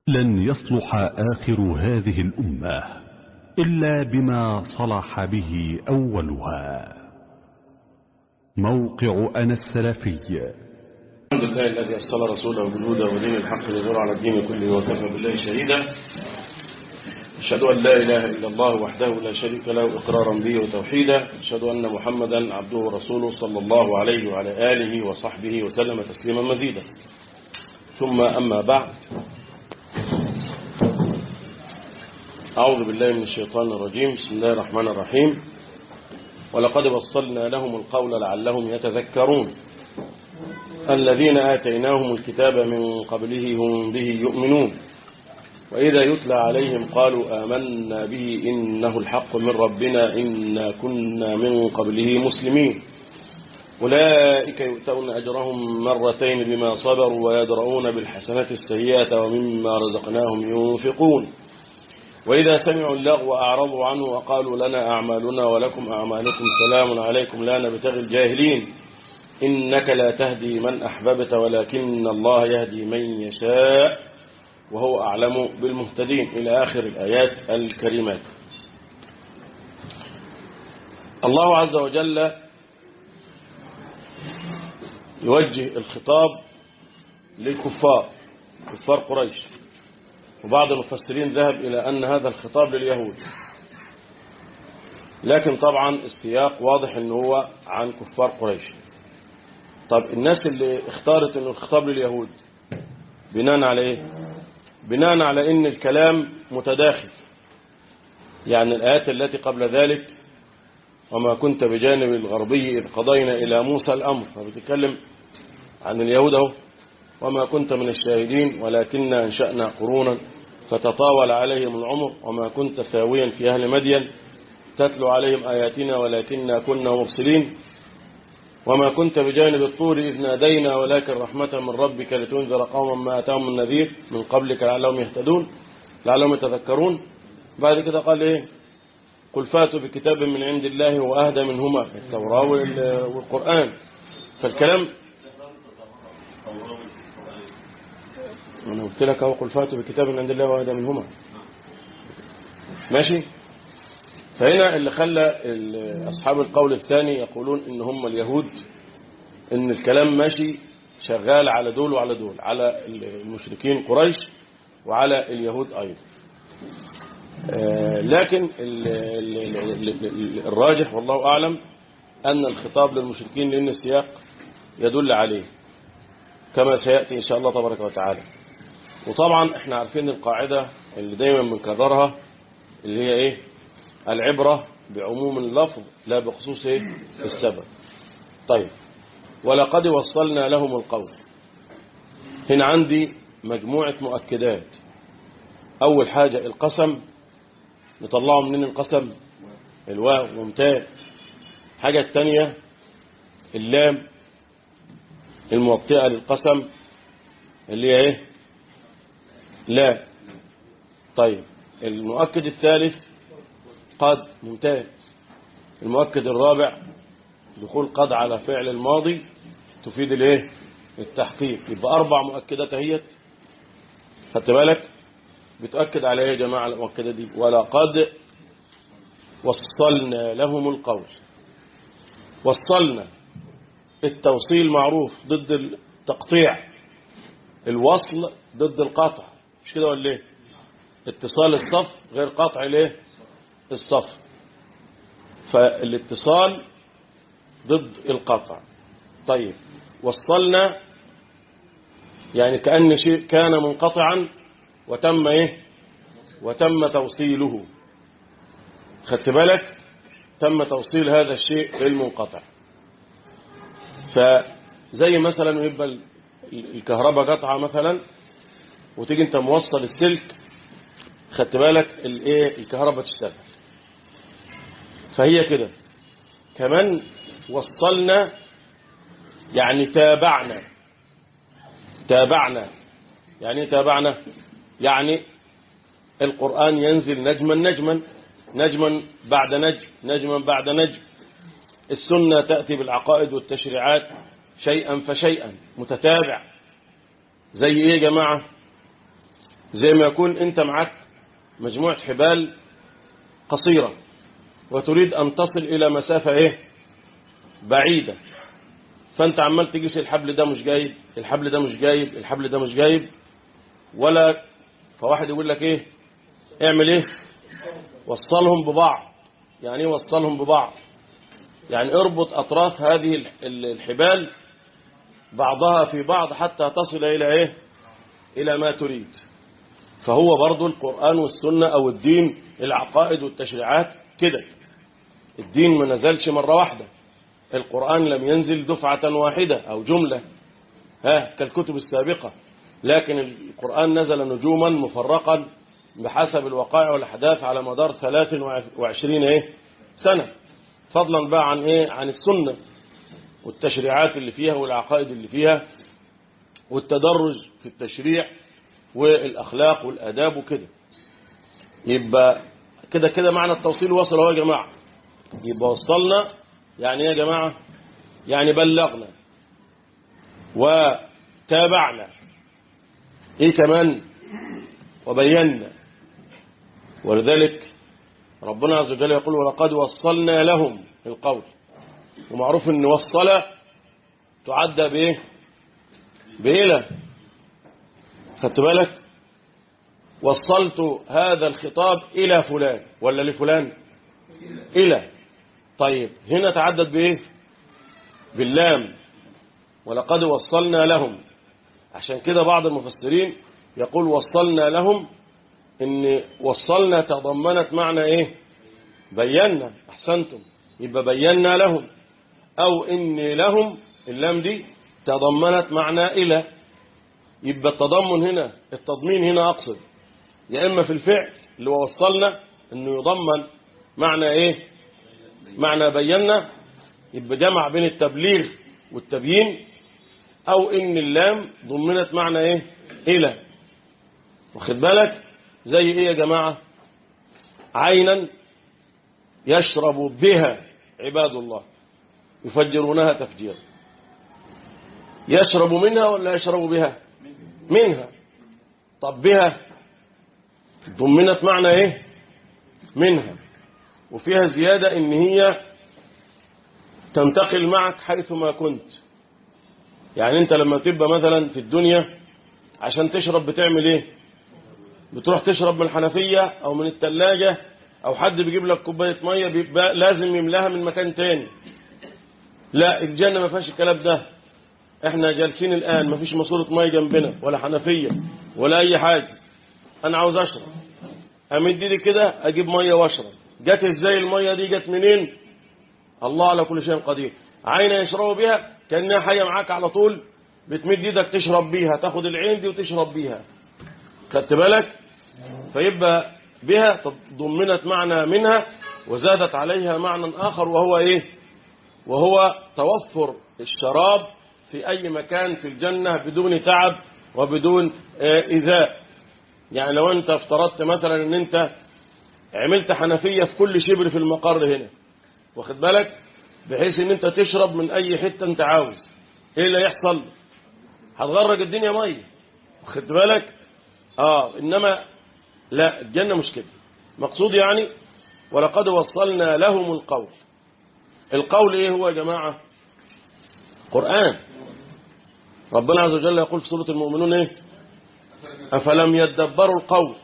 لن يصلح آخر هذه الأمة إلا بما صلح به أولها موقع أنا السلفي الحمد لله الذي أرسل رسوله بالهدى ودين الحق ليظهر على الدين كله وكفى بالله شهيدا أشهد أن لا إله إلا الله وحده لا شريك له إقرارا به وتوحيدا أشهد أن محمدا عبده ورسوله صلى الله عليه وعلى آله وصحبه وسلم تسليما مزيدا ثم أما بعد أعوذ بالله من الشيطان الرجيم بسم الله الرحمن الرحيم ولقد وصلنا لهم القول لعلهم يتذكرون الذين آتيناهم الكتاب من قبله هم به يؤمنون وإذا يتلى عليهم قالوا آمنا به إنه الحق من ربنا إنا كنا من قبله مسلمين أولئك يؤتون أجرهم مرتين بما صبروا ويدرؤون بالحسنة السيئة ومما رزقناهم ينفقون وإذا سمعوا اللغو أعرضوا عنه وقالوا لنا أعمالنا ولكم أعمالكم سلام عليكم لا نبتغي الجاهلين إنك لا تهدي من أحببت ولكن الله يهدي من يشاء وهو أعلم بالمهتدين إلى آخر الآيات الكريمات الله عز وجل يوجه الخطاب للكفار كفار قريش وبعض المفسرين ذهب إلى أن هذا الخطاب لليهود لكن طبعا السياق واضح أنه هو عن كفار قريش طب الناس اللي اختارت أنه الخطاب لليهود بناء على ايه بناء على ان الكلام متداخل يعني الآيات التي قبل ذلك وما كنت بجانب الغربي إذ قضينا إلى موسى الأمر فبتتكلم عن اليهود اهو وما كنت من الشاهدين ولكن أنشأنا قرونا فتطاول عليهم العمر وما كنت ثاويا في أهل مدين تتلو عليهم آياتنا ولكننا كنا مرسلين وما كنت بجانب الطور إذ نادينا ولكن رحمة من ربك لتنذر قوما ما أتاهم من نذير من قبلك لعلهم يهتدون لعلهم يتذكرون بعد كده قال إيه قل فاتوا بكتاب من عند الله وأهدى منهما التوراة والقرآن فالكلام أنا قلت لك أهو قل فاتوا بكتاب من عند الله وأهدى منهما ماشي فهنا اللي خلى أصحاب القول الثاني يقولون إن هم اليهود إن الكلام ماشي شغال على دول وعلى دول على المشركين قريش وعلى اليهود أيضا لكن الراجح والله أعلم أن الخطاب للمشركين لأن السياق يدل عليه كما سيأتي إن شاء الله تبارك وتعالى وطبعا احنا عارفين القاعدة اللي دايما بنكررها اللي هي ايه العبرة بعموم اللفظ لا بخصوص السبب طيب ولقد وصلنا لهم القول هنا عندي مجموعة مؤكدات أول حاجة القسم نطلعه منين القسم الواو ممتاز حاجة الثانية اللام الموطئة للقسم اللي هي ايه لا طيب المؤكد الثالث قد ممتاز المؤكد الرابع دخول قد على فعل الماضي تفيد الايه التحقيق يبقى اربع مؤكدات اهيت خدت بالك بتؤكد على ايه يا جماعه المؤكده دي ولقد وصلنا لهم القول وصلنا التوصيل معروف ضد التقطيع الوصل ضد القطع مش كده ولا ايه اتصال الصف غير قطع الايه الصف فالاتصال ضد القطع طيب وصلنا يعني كأن شيء كان منقطعا وتم ايه وتم توصيله خدت بالك تم توصيل هذا الشيء المنقطع فزي مثلا يبقى الكهرباء قطعة مثلا وتيجي انت موصل السلك خدت بالك الايه الكهرباء تشتغل فهي كده كمان وصلنا يعني تابعنا تابعنا يعني ايه تابعنا يعني القرآن ينزل نجما نجما نجما بعد نجم نجما بعد نجم السنة تأتي بالعقائد والتشريعات شيئا فشيئا متتابع زي ايه يا جماعة زي ما يكون انت معك مجموعة حبال قصيرة وتريد أن تصل إلى مسافة إيه بعيدة فأنت عمال تقيس الحبل ده مش جايب الحبل ده مش جايب الحبل ده مش جايب ولا فواحد يقول لك إيه اعمل إيه وصلهم ببعض يعني إيه وصلهم ببعض يعني اربط أطراف هذه الحبال بعضها في بعض حتى تصل إلى إيه إلى ما تريد فهو برضو القرآن والسنة أو الدين العقائد والتشريعات كده الدين ما نزلش مرة واحدة القرآن لم ينزل دفعة واحدة أو جملة ها كالكتب السابقة لكن القرآن نزل نجوما مفرقا بحسب الوقائع والأحداث على مدار 23 إيه سنة فضلا بقى عن إيه عن السنة والتشريعات اللي فيها والعقائد اللي فيها والتدرج في التشريع والأخلاق والآداب وكده يبقى كده كده معنى التوصيل وصل اهو يا جماعة يبقى وصلنا يعني ايه يا جماعة يعني بلغنا وتابعنا ايه كمان وبينا ولذلك ربنا عز وجل يقول ولقد وصلنا لهم القول ومعروف ان وصل تعدى بايه بإله خدت بالك وصلت هذا الخطاب إلى فلان ولا لفلان إلى طيب هنا تعدد بإيه باللام ولقد وصلنا لهم عشان كده بعض المفسرين يقول وصلنا لهم ان وصلنا تضمنت معنى ايه بينا احسنتم يبقى بينا لهم او ان لهم اللام دي تضمنت معنى الى يبقى التضمن هنا التضمين هنا اقصد يا اما في الفعل اللي هو وصلنا انه يضمن معنى ايه معنى بينا يبقى جمع بين التبليغ والتبيين او ان اللام ضمنت معنى ايه الى واخد بالك زي ايه يا جماعة عينا يشرب بها عباد الله يفجرونها تفجيرا يشرب منها ولا يشرب بها منها طب بها ضمنت معنى ايه منها وفيها زيادة ان هي تنتقل معك حيثما كنت يعني انت لما تبقى مثلا في الدنيا عشان تشرب بتعمل ايه بتروح تشرب من الحنفية او من التلاجة او حد بيجيب لك كوباية مية بيبقى لازم يملاها من مكان تاني لا الجنة ما فيهاش الكلام ده احنا جالسين الان ما فيش ماسوره ميه جنبنا ولا حنفيه ولا اي حاجه انا عاوز اشرب امد ايدي كده اجيب ميه واشرب جت ازاي الميه دي جت منين الله على كل شيء قدير عين يشربوا بها كانها حيه معاك على طول بتمد ايدك تشرب بيها تاخد العين دي وتشرب بيها خدت بالك فيبقى بها ضمنت معنى منها وزادت عليها معنى اخر وهو ايه وهو توفر الشراب في أي مكان في الجنة بدون تعب وبدون إيذاء يعني لو أنت افترضت مثلا أن أنت عملت حنفية في كل شبر في المقر هنا واخد بالك بحيث أن أنت تشرب من أي حتة أنت عاوز إيه اللي يحصل هتغرق الدنيا مية واخد بالك آه إنما لا الجنة مش كده مقصود يعني ولقد وصلنا لهم القول القول إيه هو يا جماعة قرآن ربنا عز وجل يقول في سورة المؤمنون ايه أفلم يدبروا القول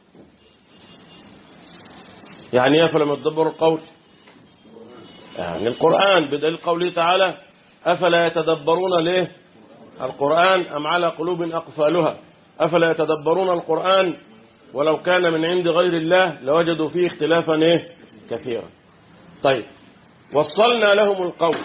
يعني ايه أفلم يدبروا القول يعني القرآن بدليل قوله تعالى أفلا يتدبرون ليه القرآن أم على قلوب أقفالها أفلا يتدبرون القرآن ولو كان من عند غير الله لوجدوا فيه اختلافا ايه كثيرا طيب وصلنا لهم القول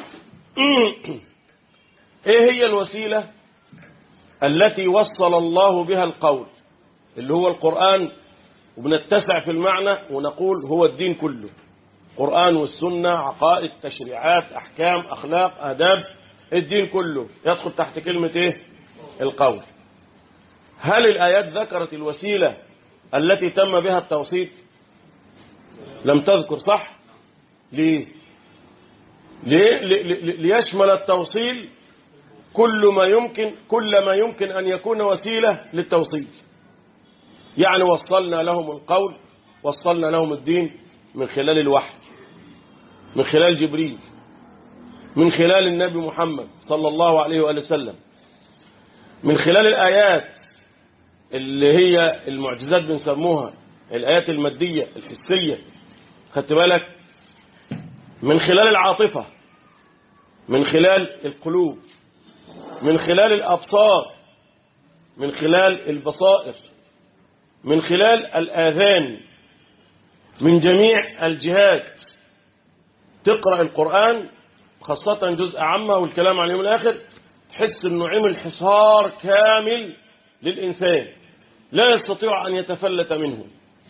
ايه هي الوسيلة التي وصل الله بها القول اللي هو القرآن وبنتسع في المعنى ونقول هو الدين كله قرآن والسنة عقائد تشريعات أحكام أخلاق آداب الدين كله يدخل تحت كلمة ايه القول هل الآيات ذكرت الوسيلة التي تم بها التوصيل لم تذكر صح ليه ليه ليشمل التوصيل كل ما يمكن كل ما يمكن أن يكون وسيلة للتوصيل يعني وصلنا لهم القول وصلنا لهم الدين من خلال الوحي من خلال جبريل من خلال النبي محمد صلى الله عليه وآله وسلم من خلال الآيات اللي هي المعجزات بنسموها الآيات المادية الحسية خدت بالك من خلال العاطفة من خلال القلوب من خلال الأبصار من خلال البصائر من خلال الآذان من جميع الجهات تقرأ القرآن خاصة جزء عامة والكلام عن اليوم الآخر تحس انه عمل حصار كامل للإنسان لا يستطيع أن يتفلت منه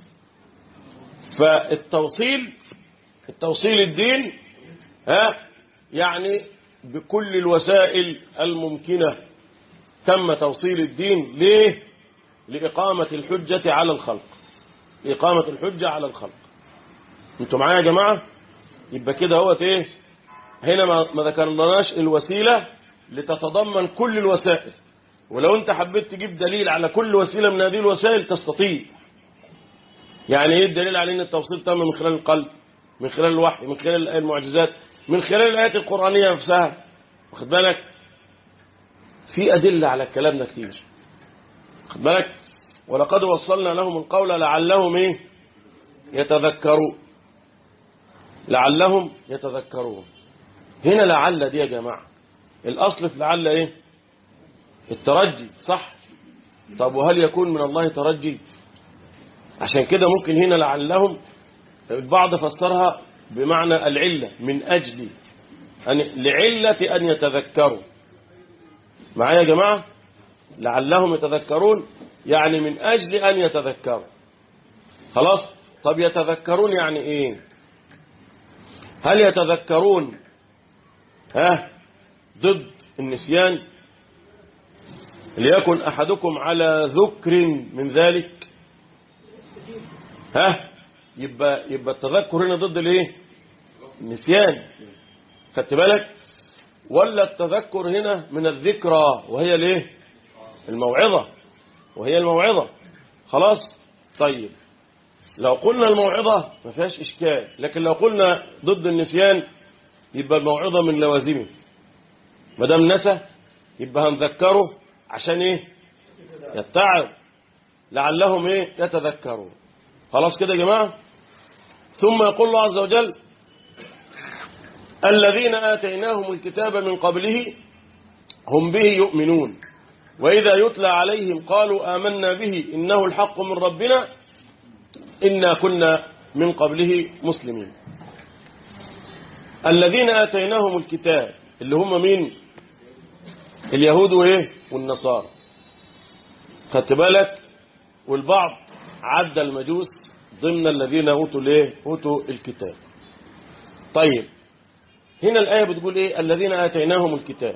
فالتوصيل التوصيل الدين ها يعني بكل الوسائل الممكنة تم توصيل الدين ليه لإقامة الحجة على الخلق إقامة الحجة على الخلق انتوا معايا يا جماعة يبقى كده هوت ايه هنا ما ما ذكرناش الوسيلة لتتضمن كل الوسائل ولو انت حبيت تجيب دليل على كل وسيلة من هذه الوسائل تستطيع يعني ايه الدليل على ان التوصيل تم من خلال القلب من خلال الوحي من خلال المعجزات من خلال الآيات القرآنية نفسها واخد بالك في أدلة على الكلام ده كتير واخد بالك ولقد وصلنا لهم القول لعلهم ايه يتذكرون لعلهم يتذكرون هنا لعل دي يا جماعة الأصل في لعل ايه الترجي صح طب وهل يكون من الله ترجي عشان كده ممكن هنا لعلهم البعض فسرها بمعنى العلة من أجل أن لعلة أن يتذكروا معايا يا جماعة لعلهم يتذكرون يعني من أجل أن يتذكروا خلاص طب يتذكرون يعني إيه هل يتذكرون ها ضد النسيان ليكن أحدكم على ذكر من ذلك ها يبقى يبقى التذكر هنا ضد الايه النسيان خدت بالك ولا التذكر هنا من الذكرى وهي الايه الموعظة وهي الموعظة خلاص طيب لو قلنا الموعظة ما فيهاش إشكال لكن لو قلنا ضد النسيان يبقى الموعظة من لوازمه ما دام نسى يبقى هنذكره عشان ايه يتعظ لعلهم ايه يتذكرون خلاص كده يا جماعة ثم يقول الله عز وجل الذين آتيناهم الكتاب من قبله هم به يؤمنون وإذا يتلى عليهم قالوا آمنا به إنه الحق من ربنا إنا كنا من قبله مسلمين الذين آتيناهم الكتاب اللي هم مين اليهود وإيه والنصارى خدت بالك والبعض عد المجوس ضمن الذين أوتوا الايه أوتوا الكتاب طيب هنا الآية بتقول إيه الذين آتيناهم الكتاب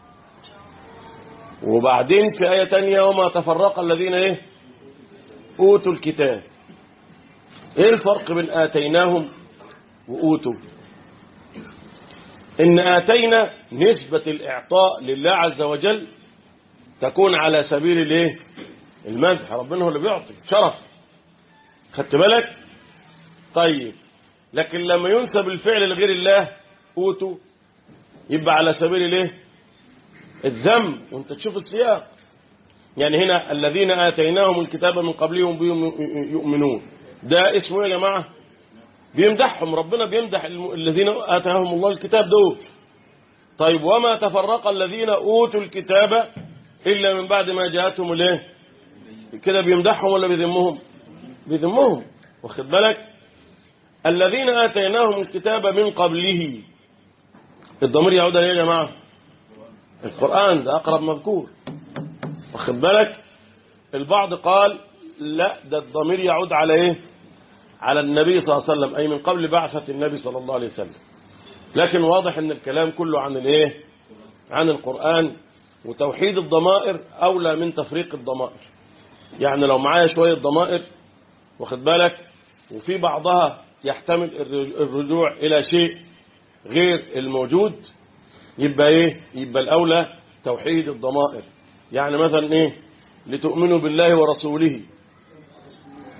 وبعدين في آية تانية وما تفرق الذين إيه أوتوا الكتاب إيه الفرق بين آتيناهم وأوتوا إن آتينا نسبة الإعطاء لله عز وجل تكون على سبيل الايه المدح ربنا هو اللي بيعطي شرف خدت بالك طيب لكن لما ينسب الفعل لغير الله اوتوا يبقى على سبيل الايه الذم وانت تشوف السياق يعني هنا الذين آتيناهم الكتاب من قبلهم بهم يؤمنون ده اسمه يا جماعة بيمدحهم ربنا بيمدح الذين آتاهم الله الكتاب دول طيب وما تفرق الذين أوتوا الكتاب إلا من بعد ما جاءتهم الايه كده بيمدحهم ولا بيذمهم بيذمهم واخد بالك الذين آتيناهم الكتاب من قبله الضمير يعود عليه يا جماعة القرآن ده أقرب مذكور واخد بالك البعض قال لا ده الضمير يعود على ايه على النبي صلى الله عليه وسلم أي من قبل بعثة النبي صلى الله عليه وسلم لكن واضح ان الكلام كله عن الايه عن القرآن وتوحيد الضمائر أولى من تفريق الضمائر يعني لو معايا شوية ضمائر واخد بالك وفي بعضها يحتمل الرجوع إلى شيء غير الموجود يبقى إيه يبقى الأولى توحيد الضمائر يعني مثلا إيه لتؤمنوا بالله ورسوله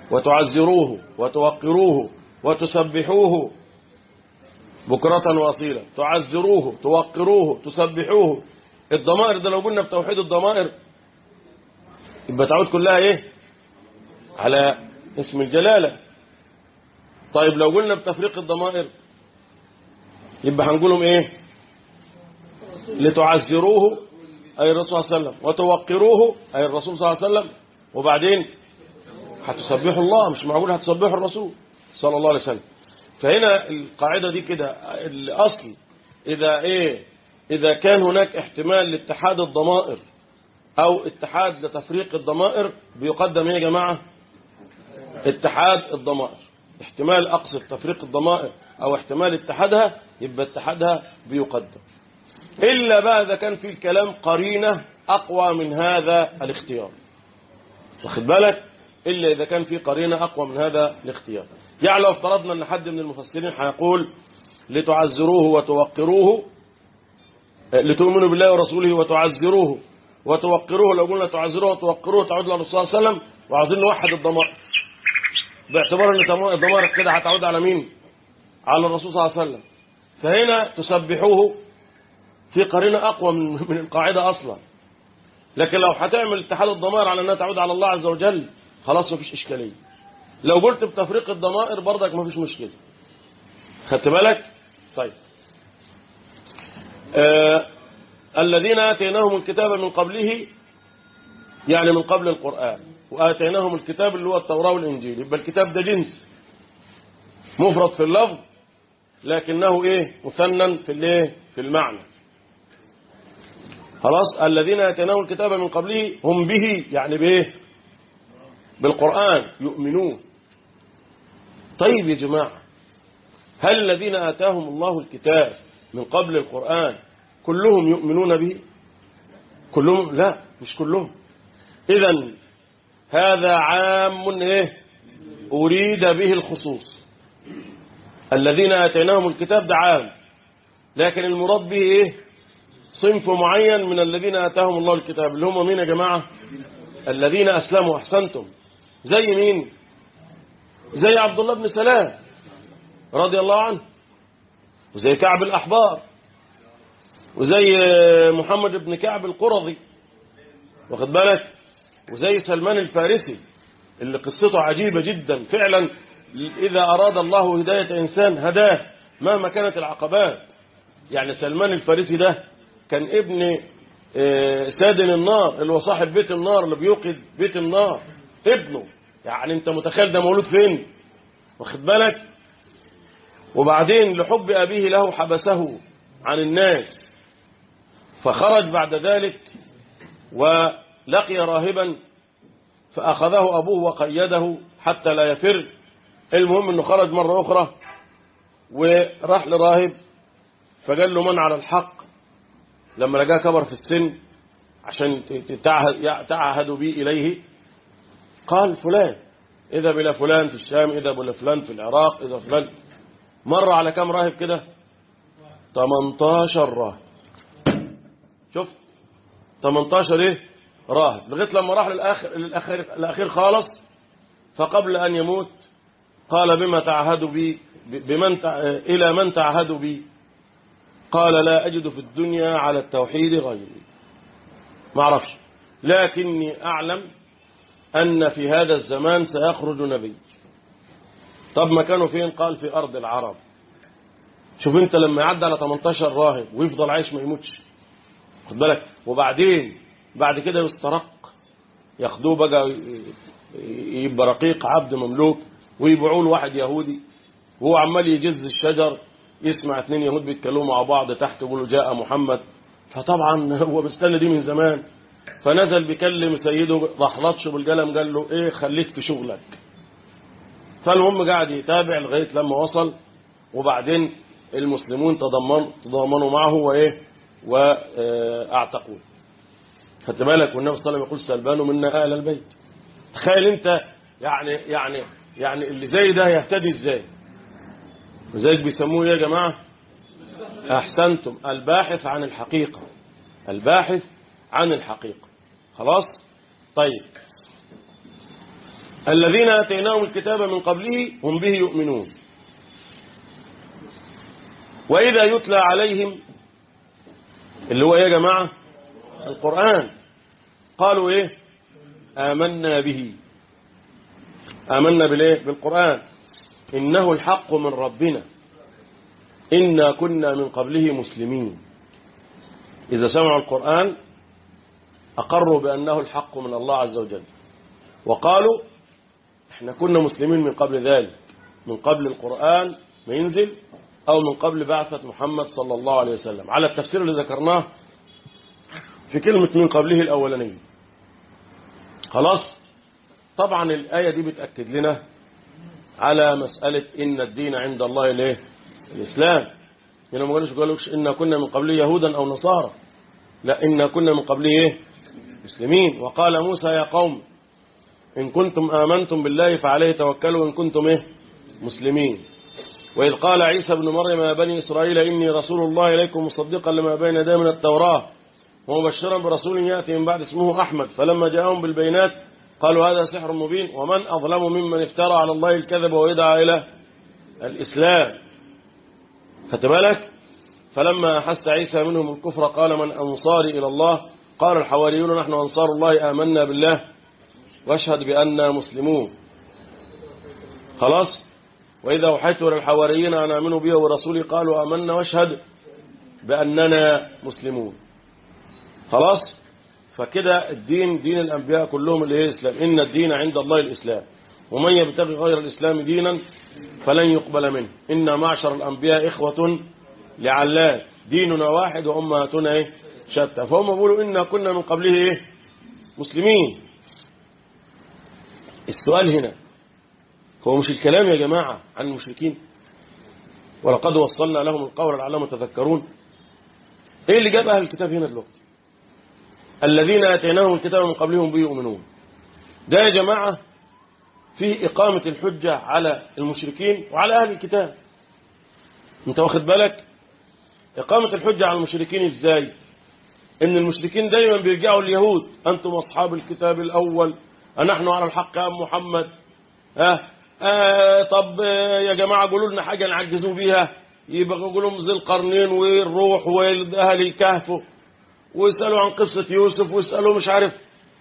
وتعزروه وتوقروه وتسبحوه بكرة وأصيلا تعزروه توقروه تسبحوه الضمائر ده لو قلنا بتوحيد الضمائر يبقى تعود كلها ايه على اسم الجلالة طيب لو قلنا بتفريق الضمائر يبقى هنقولهم ايه لتعزروه أي الرسول صلى الله عليه وسلم وتوقروه أي الرسول صلى الله عليه وسلم وبعدين هتسبحوا الله مش معقول هتسبحوا الرسول صلى الله عليه وسلم فهنا القاعدة دي كده الأصل إذا إيه إذا كان هناك احتمال لاتحاد الضمائر أو اتحاد لتفريق الضمائر بيقدم إيه يا جماعة اتحاد الضمائر احتمال أقصد تفريق الضمائر أو احتمال اتحادها يبقى اتحادها بيقدم إلا بقى إذا كان في الكلام قرينة أقوى من هذا الاختيار واخد بالك إلا إذا كان في قرينة أقوى من هذا الاختيار يعني لو افترضنا أن حد من المفسرين هيقول لتعزروه وتوقروه لتؤمنوا بالله ورسوله وتعزروه وتوقروه لو قلنا تعزروه وتوقروه تعود للرسول صلى الله عليه وسلم وعاوزين نوحد الضمائر باعتبار ان الضمائر كده هتعود على مين على الرسول صلى الله عليه وسلم فهنا تسبحوه في قرينة أقوى من من القاعدة أصلا لكن لو هتعمل اتحاد الضمائر على أنها تعود على الله عز وجل خلاص مفيش إشكالية لو قلت بتفريق الضمائر برضك مفيش مشكلة خدت بالك طيب آه الذين آتيناهم الكتاب من قبله يعني من قبل القرآن وآتيناهم الكتاب اللي هو التوراة والإنجيل يبقى الكتاب ده جنس مفرد في اللفظ لكنه ايه مثنى في الايه في المعنى خلاص الذين اتيناهم الكتاب من قبله هم به يعني بايه بالقرآن يؤمنون طيب يا جماعة هل الذين آتاهم الله الكتاب من قبل القرآن كلهم يؤمنون به كلهم لا مش كلهم إذا هذا عام ايه أريد به الخصوص الذين آتيناهم الكتاب ده عام لكن المراد به ايه صنف معين من الذين آتاهم الله الكتاب اللي هم مين يا جماعة الذين أسلموا أحسنتم زي مين زي عبد الله بن سلام رضي الله عنه وزي كعب الأحبار وزي محمد بن كعب القرظي واخد بالك وزي سلمان الفارسي اللي قصته عجيبة جدا فعلا إذا أراد الله هداية إنسان هداه مهما كانت العقبات يعني سلمان الفارسي ده كان ابن سادن النار اللي هو صاحب بيت النار اللي بيوقد بيت النار ابنه يعني انت متخيل ده مولود فين واخد بالك وبعدين لحب أبيه له حبسه عن الناس فخرج بعد ذلك ولقي راهبا فأخذه أبوه وقيده حتى لا يفر المهم انه خرج مرة أخرى وراح لراهب فقال له من على الحق لما لقاه كبر في السن عشان تعهدوا بي إليه قال فلان إذا بلا فلان في الشام إذا بلا فلان في العراق إذا فلان مر على كم راهب كده 18 راهب شفت 18 ايه راهب لغايه لما راح للآخر للأخير الأخير خالص فقبل أن يموت قال بما تعهدوا بي بمن تع... إلى من تعهدوا بي قال لا أجد في الدنيا على التوحيد غيري ما اعرفش لكني أعلم أن في هذا الزمان سيخرج نبي طب مكانه فين قال في أرض العرب شوف انت لما يعدي على 18 راهب ويفضل عايش ما يموتش خد بالك وبعدين بعد كده يسترق ياخدوه بقى يبقى رقيق عبد مملوك ويبيعوه لواحد يهودي وهو عمال يجز الشجر يسمع اثنين يهود بيتكلموا مع بعض تحت يقولوا جاء محمد فطبعا هو مستنى دي من زمان فنزل بيكلم سيده راح لطشه بالقلم قال له ايه خليك في شغلك فالمهم قاعد يتابع لغايه لما وصل وبعدين المسلمون تضمن تضامنوا معه وايه واعتقوه خدت بالك والنبي صلى الله عليه وسلم يقول سلبان منا اهل البيت تخيل انت يعني يعني يعني اللي زي ده يهتدي ازاي وزيك بيسموه يا جماعه احسنتم الباحث عن الحقيقه الباحث عن الحقيقه خلاص طيب الذين آتيناهم الكتاب من قبله هم به يؤمنون وإذا يتلى عليهم اللي هو إيه يا جماعة القرآن قالوا إيه آمنا به آمنا بالإيه بالقرآن إنه الحق من ربنا إنا كنا من قبله مسلمين إذا سمعوا القرآن أقروا بأنه الحق من الله عز وجل وقالوا احنا كنا مسلمين من قبل ذلك من قبل القرآن ما ينزل أو من قبل بعثة محمد صلى الله عليه وسلم على التفسير اللي ذكرناه في كلمة من قبله الأولانية خلاص طبعا الآية دي بتأكد لنا على مسألة إن الدين عند الله الايه الإسلام هنا ما قالوش قالوش إنا كنا من قبله يهودا أو نصارى لا إنا كنا من قبله إيه مسلمين وقال موسى يا قوم إن كنتم آمنتم بالله فعليه توكلوا إن كنتم إيه مسلمين وإذ قال عيسى بن مريم يا بني إسرائيل إني رسول الله إليكم مصدقا لما بين يدي من التوراة ومبشرا برسول يأتي من بعد اسمه أحمد فلما جاءهم بالبينات قالوا هذا سحر مبين ومن أظلم ممن افترى على الله الكذب ويدعى إلى الإسلام خدت بالك فلما أحس عيسى منهم الكفر قال من أنصاري إلى الله قال الحواريون نحن أنصار الله آمنا بالله واشهد بأننا مسلمون خلاص وإذا أوحيت إلى الحواريين أن آمنوا بي ورسولي قالوا آمنا واشهد بأننا مسلمون خلاص فكده الدين دين الأنبياء كلهم اللي هي الإسلام إن الدين عند الله الإسلام ومن يبتغي غير الإسلام دينا فلن يقبل منه إن معشر الأنبياء إخوة لعلات ديننا واحد وأمهاتنا إيه شتى فهم بيقولوا إنا كنا من قبله إيه مسلمين السؤال هنا هو مش الكلام يا جماعة عن المشركين ولقد وصلنا لهم القول لعلهم يتذكرون ايه اللي جاب اهل الكتاب هنا دلوقتي الذين اتيناهم الكتاب من قبلهم به يؤمنون ده يا جماعة فيه إقامة الحجة على المشركين وعلى أهل الكتاب انت واخد بالك إقامة الحجة على المشركين ازاي ان المشركين دايما بيرجعوا اليهود انتم اصحاب الكتاب الاول نحن على الحق يا محمد ها آه طب آه يا جماعة قولوا لنا حاجة نعجزوا بيها يبقى يقولوا لهم ذي القرنين والروح واهل الكهف ويسألوا عن قصة يوسف ويسألوا مش عارف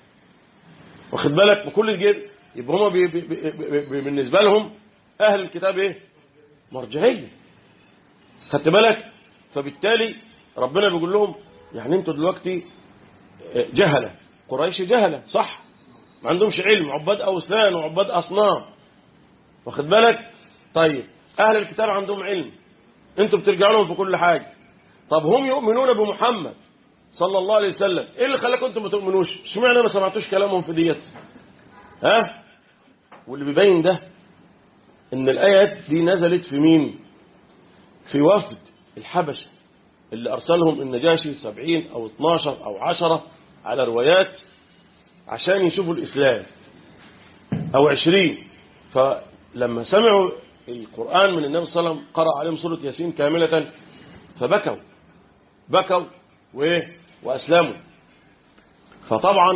واخد بالك بكل الجد يبقى هم بي بي بي بي بالنسبة لهم أهل الكتاب إيه مرجعية خدت بالك فبالتالي ربنا بيقول لهم يعني انتوا دلوقتي جهلة قريش جهلة صح ما عندهمش علم عباد أوثان وعباد أصنام واخد بالك طيب أهل الكتاب عندهم علم انتوا بترجعوا لهم في كل حاجة طب هم يؤمنون بمحمد صلى الله عليه وسلم ايه اللي خلاكم انتم ما تؤمنوش اشمعنى ما سمعتوش كلامهم في ديت ها واللي بيبين ده ان الايات دي نزلت في مين في وفد الحبشه اللي ارسلهم النجاشي سبعين او 12 او عشرة على روايات عشان يشوفوا الاسلام او عشرين فلما سمعوا القرآن من النبي صلى الله عليه وسلم قرأ عليهم سورة ياسين كاملة فبكوا بكوا وايه واسلموا فطبعا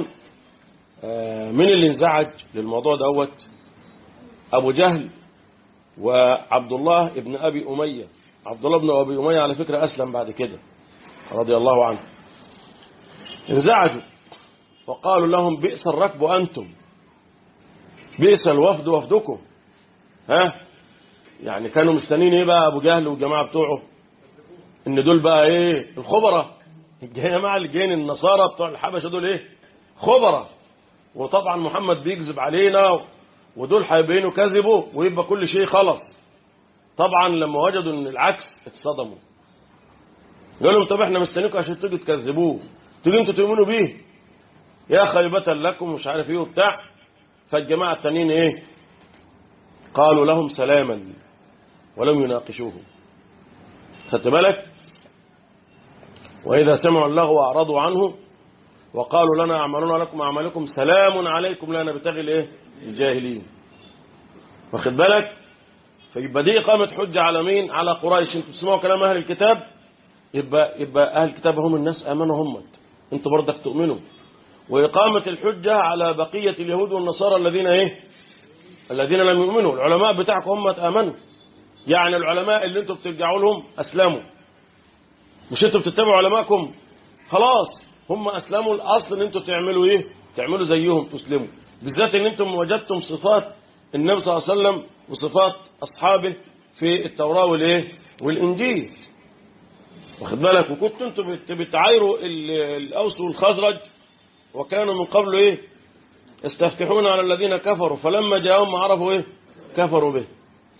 من اللي انزعج للموضوع دوت ابو جهل وعبد الله ابن ابي اميه عبد الله بن ابي اميه على فكره اسلم بعد كده رضي الله عنه انزعجوا وقالوا لهم بئس الركب انتم بئس الوفد وفدكم ها يعني كانوا مستنين ايه بقى ابو جهل والجماعه بتوعه ان دول بقى ايه الخبراء الجماعه اللي جايين النصارى بتوع الحبشه دول ايه خبراء وطبعا محمد بيكذب علينا ودول هيبينوا كذبه ويبقى كل شيء خلص طبعا لما وجدوا ان العكس اتصدموا قالوا لهم طب احنا مستنيكم عشان تيجوا تكذبوه تيجوا انتوا تؤمنوا بيه يا خيبة لكم مش عارف ايه وبتاع فالجماعة التانيين ايه قالوا لهم سلاما ولم يناقشوهم خدت بالك وإذا سمعوا اللغو أعرضوا عنه وقالوا لنا أعمالنا لكم أعمالكم سلام عليكم لا نبتغي الايه الجاهلين واخد بالك فيبقى دي إقامة حجة على مين على قريش انتوا تسمعوا كلام أهل الكتاب يبقى يبقى أهل الكتاب هم الناس آمنوا هم انتوا برضك تؤمنوا وإقامة الحجة على بقية اليهود والنصارى الذين ايه الذين لم يؤمنوا العلماء بتاعكم هم آمنوا يعني العلماء اللي انتم بترجعوا لهم أسلموا مش انتم بتتبعوا علماءكم خلاص هم أسلموا الأصل ان انتم تعملوا ايه تعملوا زيهم تسلموا بالذات ان انتم وجدتم صفات النبي صلى الله عليه وسلم وصفات أصحابه في التوراة والايه والإنجيل واخد بالك وكنتوا انتم بت- بتعايروا ال- الأوس والخزرج وكانوا من قبل ايه يستفتحون على الذين كفروا فلما جاءهم ما عرفوا ايه كفروا به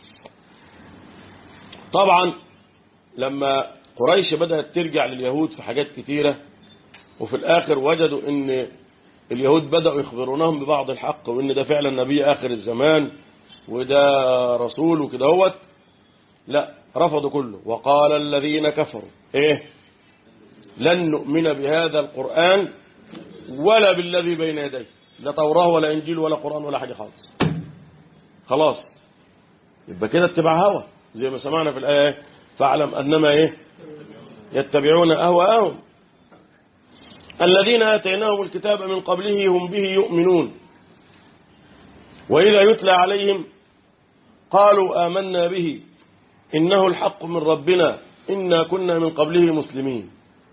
طبعا لما قريش بدأت ترجع لليهود في حاجات كتيرة وفي الآخر وجدوا ان اليهود بدأوا يخبرونهم ببعض الحق وان ده فعلا نبي آخر الزمان وده رسول وكده هوت لا رفضوا كله وقال الذين كفروا ايه لن نؤمن بهذا القرآن ولا بالذي بين يديه لا توراه ولا انجيل ولا قرآن ولا حاجة خالص خلاص يبقى كده اتباع هوى زي ما سمعنا في الآية إيه؟ فاعلم أنما ايه يتبعون أهواءهم الذين آتيناهم الكتاب من قبله هم به يؤمنون وإذا يتلى عليهم قالوا آمنا به إنه الحق من ربنا إنا كنا من قبله مسلمين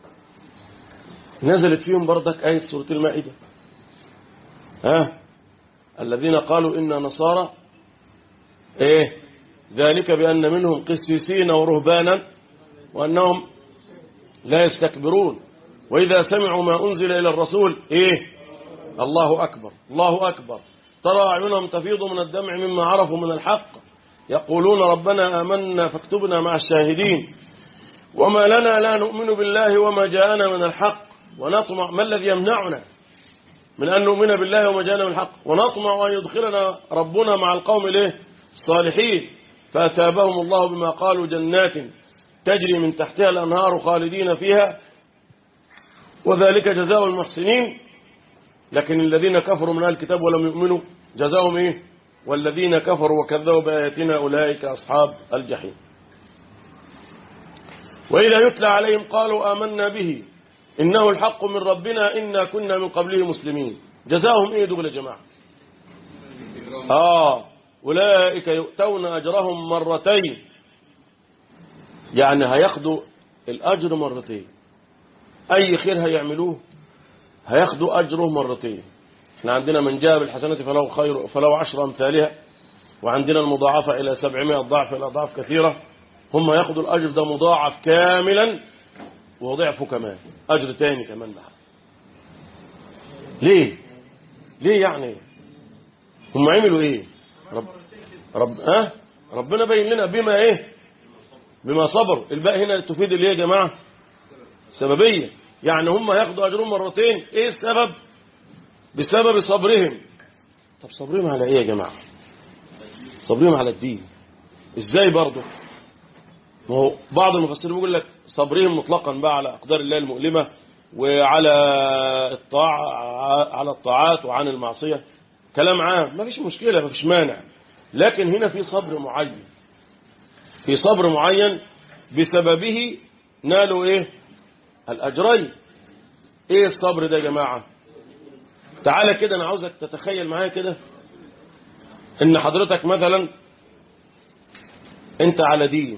نزلت فيهم بردك آية سورة المائدة ها الذين قالوا إنا نصارى إيه ذلك بأن منهم قسيسين ورهبانا وأنهم لا يستكبرون وإذا سمعوا ما أنزل إلى الرسول إيه الله أكبر الله أكبر ترى أعينهم تفيض من الدمع مما عرفوا من الحق يقولون ربنا آمنا فاكتبنا مع الشاهدين وما لنا لا نؤمن بالله وما جاءنا من الحق ونطمع ما الذي يمنعنا من أن نؤمن بالله وما جاءنا من الحق ونطمع أن يدخلنا ربنا مع القوم الايه الصالحين فأثابهم الله بما قالوا جنات تجري من تحتها الأنهار خالدين فيها وذلك جزاء المحسنين لكن الذين كفروا من أهل الكتاب ولم يؤمنوا جزاهم إيه والذين كفروا وكذبوا بآياتنا أولئك أصحاب الجحيم وإذا يتلى عليهم قالوا آمنا به إنه الحق من ربنا إنا كنا من قبله مسلمين جزاهم إيه دول يا جماعة آه أولئك يؤتون أجرهم مرتين يعني هياخدوا الأجر مرتين أي خير هيعملوه هياخدوا أجره مرتين احنا عندنا من جاء بالحسنة فله خير فله عشر أمثالها وعندنا المضاعفة إلى سبعمائة ضعف إلى أضعاف كثيرة هم ياخدوا الأجر ده مضاعف كاملا وضعفه كمان أجر تاني كمان معه ليه ليه يعني هم عملوا ايه رب رب ها ربنا بين لنا بما ايه بما صبروا الباء هنا تفيد الايه يا جماعه سببيه يعني هم هياخدوا اجرهم مرتين ايه السبب بسبب صبرهم طب صبرهم على ايه يا جماعه صبرهم على الدين ازاي برضه ما هو بعض المفسرين بيقول لك صبرهم مطلقا بقى على اقدار الله المؤلمه وعلى الطاعه على الطاعات وعن المعصيه كلام عام ما فيش مشكله ما فيش مانع لكن هنا في صبر معين في صبر معين بسببه نالوا ايه الاجرين ايه الصبر ده يا جماعه تعالى كده انا عاوزك تتخيل معايا كده ان حضرتك مثلا انت على دين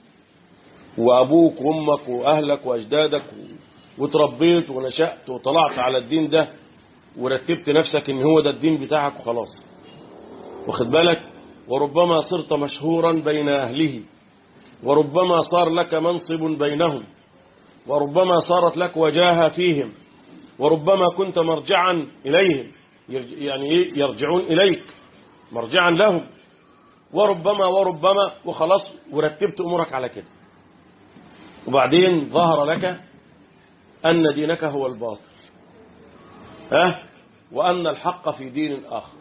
وابوك وامك واهلك واجدادك وتربيت ونشأت وطلعت على الدين ده ورتبت نفسك ان هو ده الدين بتاعك وخلاص واخد بالك وربما صرت مشهورا بين اهله وربما صار لك منصب بينهم وربما صارت لك وجاهة فيهم وربما كنت مرجعا إليهم يعني إيه يرجعون إليك مرجعا لهم وربما وربما وخلاص ورتبت أمورك على كده وبعدين ظهر لك أن دينك هو الباطل ها وأن الحق في دين آخر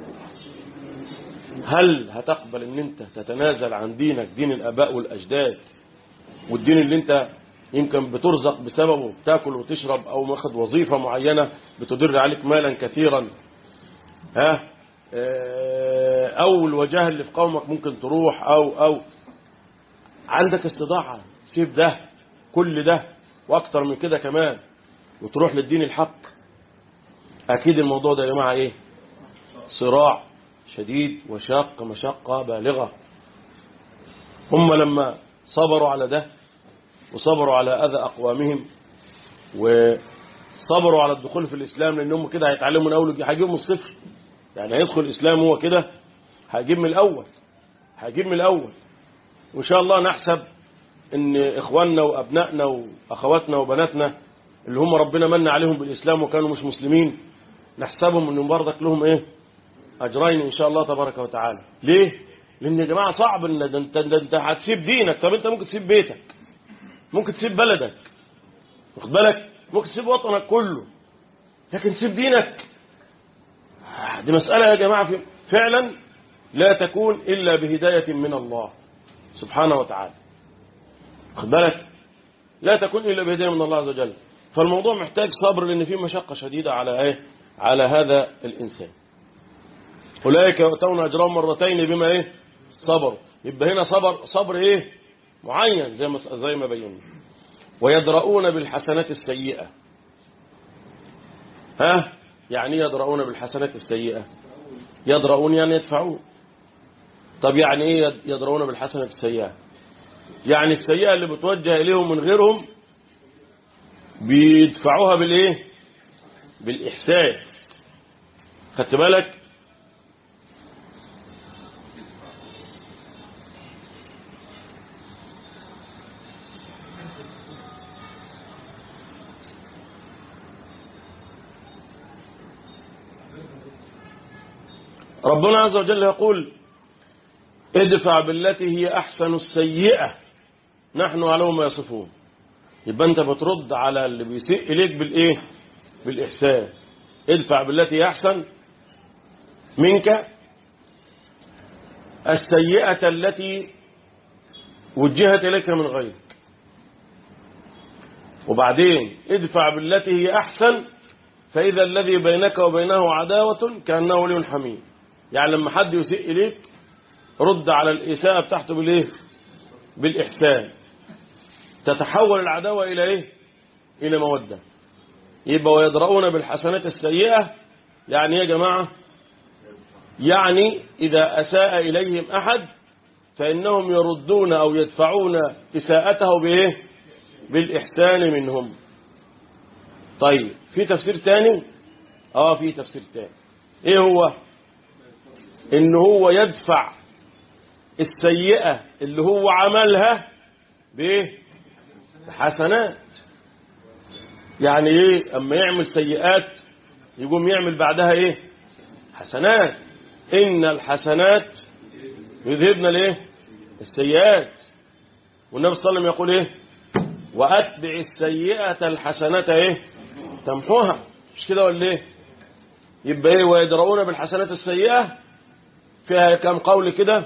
هل هتقبل ان انت تتنازل عن دينك دين الاباء والاجداد والدين اللي انت يمكن بترزق بسببه بتاكل وتشرب او ماخد وظيفة معينة بتدر عليك مالا كثيرا ها او الوجاهة اللي في قومك ممكن تروح او او عندك استطاعة سيب ده كل ده واكتر من كده كمان وتروح للدين الحق اكيد الموضوع ده يا جماعة ايه صراع شديد وشاق مشقة بالغة هم لما صبروا على ده وصبروا على أذى أقوامهم وصبروا على الدخول في الإسلام لأنهم كده هيتعلموا من أول هيجيبوا من الصفر يعني هيدخل الإسلام هو كده هيجيب من الأول هيجيب من الأول وإن شاء الله نحسب إن إخواننا وأبنائنا وأخواتنا وبناتنا اللي هم ربنا من عليهم بالإسلام وكانوا مش مسلمين نحسبهم إنهم برضك لهم إيه أجرين إن شاء الله تبارك وتعالى ليه؟ لأن يا جماعة صعب إن ده أنت, ده أنت هتسيب دينك طب أنت ممكن تسيب بيتك ممكن تسيب بلدك واخد بالك ممكن تسيب وطنك كله لكن تسيب دينك دي مسألة يا جماعة فعلا لا تكون إلا بهداية من الله سبحانه وتعالى واخد بالك لا تكون إلا بهداية من الله عز وجل فالموضوع محتاج صبر لأن فيه مشقة شديدة على إيه على هذا الإنسان أولئك يؤتون أجرهم مرتين بما إيه صبروا يبقى هنا صبر صبر إيه معين زي ما زي ما بينا ويدرؤون بالحسنات السيئة ها يعني يدرؤون بالحسنات السيئة يدرؤون يعني يدفعون طب يعني ايه يدرؤون بالحسنة السيئة يعني السيئة اللي بتوجه إليهم من غيرهم بيدفعوها بالايه بالإحسان خدت بالك ربنا عز وجل يقول ادفع بالتي هي أحسن السيئة نحن على ما يصفون يبقى أنت بترد على اللي بيسيء إليك بالإيه بالإحسان ادفع بالتي هي أحسن منك السيئة التي وجهت إليك من غيرك وبعدين ادفع بالتي هي أحسن فإذا الذي بينك وبينه عداوة كأنه ولي حميم يعني لما حد يسيء إليك رد على الإساءة بتاعته بالإيه بالإحسان تتحول العداوة إلى إيه إلى مودة يبقى ويدرؤون بالحسنات السيئة يعني يا جماعة يعني إذا أساء إليهم أحد فإنهم يردون أو يدفعون إساءته بإيه بالإحسان منهم طيب في تفسير تاني اه في تفسير تاني ايه هو ان هو يدفع السيئة اللي هو عملها بايه بحسنات يعني ايه اما يعمل سيئات يقوم يعمل بعدها ايه حسنات ان الحسنات يذهبن الايه السيئات والنبي صلى الله عليه وسلم يقول ايه واتبع السيئة الحسنة ايه تمحوها مش كده ولا ايه يبقى ايه ويدرؤون بالحسنات السيئة فيها كم قول كده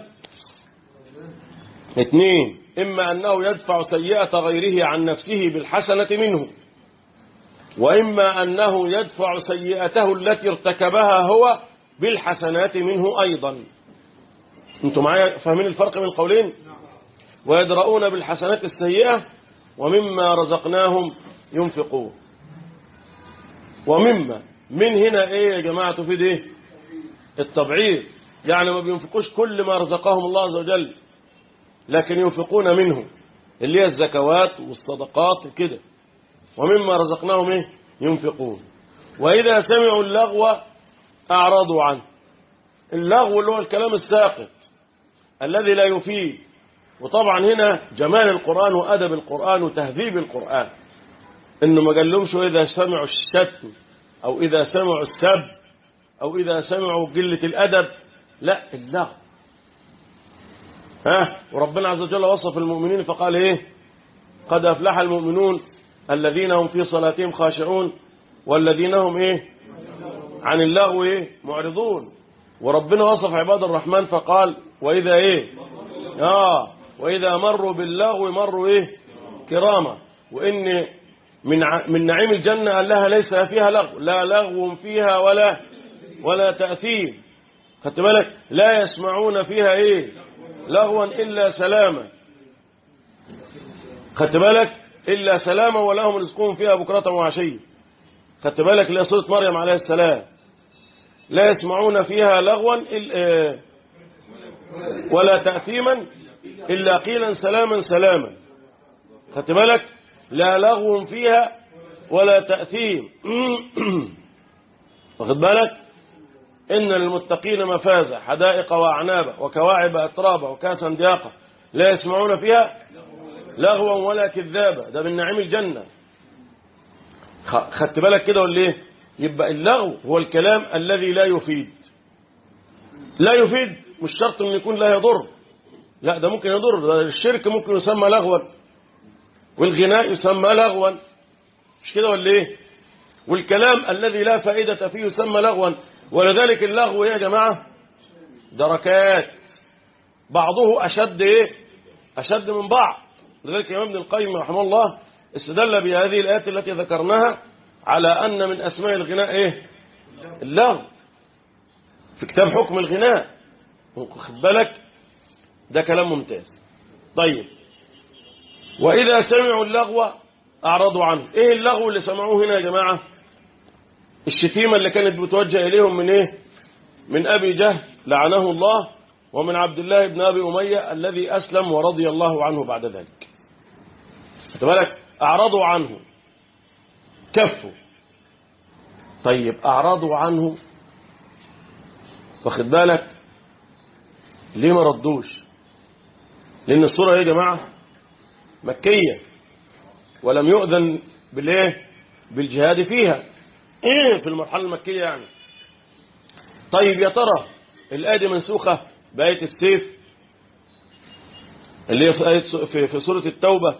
اثنين اما انه يدفع سيئة غيره عن نفسه بالحسنة منه واما انه يدفع سيئته التي ارتكبها هو بالحسنات منه ايضا انتوا معايا فاهمين الفرق بين القولين ويدرؤون بالحسنات السيئة ومما رزقناهم ينفقون ومما من هنا ايه يا جماعة تفيد ايه التبعيض يعني ما بينفقوش كل ما رزقهم الله عز وجل لكن ينفقون منه اللي هي الزكوات والصدقات وكده ومما رزقناهم ايه ينفقون واذا سمعوا اللغو اعرضوا عنه اللغو اللي هو الكلام الساقط الذي لا يفيد وطبعا هنا جمال القرآن وأدب القرآن وتهذيب القرآن إنه ما قالهمش إذا سمعوا الشتم أو إذا سمعوا السب أو إذا سمعوا قلة الأدب لا اللغو ها وربنا عز وجل وصف المؤمنين فقال إيه قد أفلح المؤمنون الذين هم في صلاتهم خاشعون والذين هم إيه عن اللغو إيه معرضون وربنا وصف عباد الرحمن فقال وإذا إيه آه وإذا مروا باللغو مروا إيه كراما وإن من من نعيم الجنة قال لها ليس فيها لغو لا لغو فيها ولا ولا تأثيم خدت بالك لا يسمعون فيها إيه لغوا إلا سلاما خدت بالك إلا سلاما ولهم رزقهم فيها بكرة وعشية خدت بالك اللي سورة مريم عليه السلام لا يسمعون فيها لغوا إل- آه، ولا تأثيما إلا قيلا سلاما سلاما خدت بالك لا لغو فيها ولا تأثيم واخد بالك إن للمتقين مفازة حدائق وأعنابا وكواعب أترابا وكاسا دياقا لا يسمعون فيها لغوا ولا كذابا ده من نعيم الجنة خ- خدت بالك كده ولا ايه يبقى اللغو هو الكلام الذي لا يفيد لا يفيد مش شرط انه يكون لا يضر لا ده ممكن يضر ده الشرك ممكن يسمى لغوا والغناء يسمى لغوا مش كده ولا ايه والكلام الذي لا فائدة فيه يسمى لغوا ولذلك اللغو يا جماعة دركات بعضه أشد إيه أشد من بعض لذلك الإمام ابن القيم رحمه الله استدل بهذه الآيات التي ذكرناها على أن من أسماء الغناء إيه اللغو في كتاب حكم الغناء خد بالك ده كلام ممتاز طيب وإذا سمعوا اللغو أعرضوا عنه إيه اللغو اللي سمعوه هنا يا جماعة الشتيمة اللي كانت بتوجه إليهم من إيه من أبي جهل لعنه الله ومن عبد الله بن أبي أمية الذي أسلم ورضي الله عنه بعد ذلك خد بالك أعرضوا عنه كفوا طيب أعرضوا عنه واخد بالك ليه ما ردوش لأن الصورة يا جماعة مكية ولم يؤذن بالايه بالجهاد فيها ايه في المرحلة المكية يعني طيب يا ترى الآية دي منسوخة بآية السيف اللي هي في, آية في, في سورة التوبة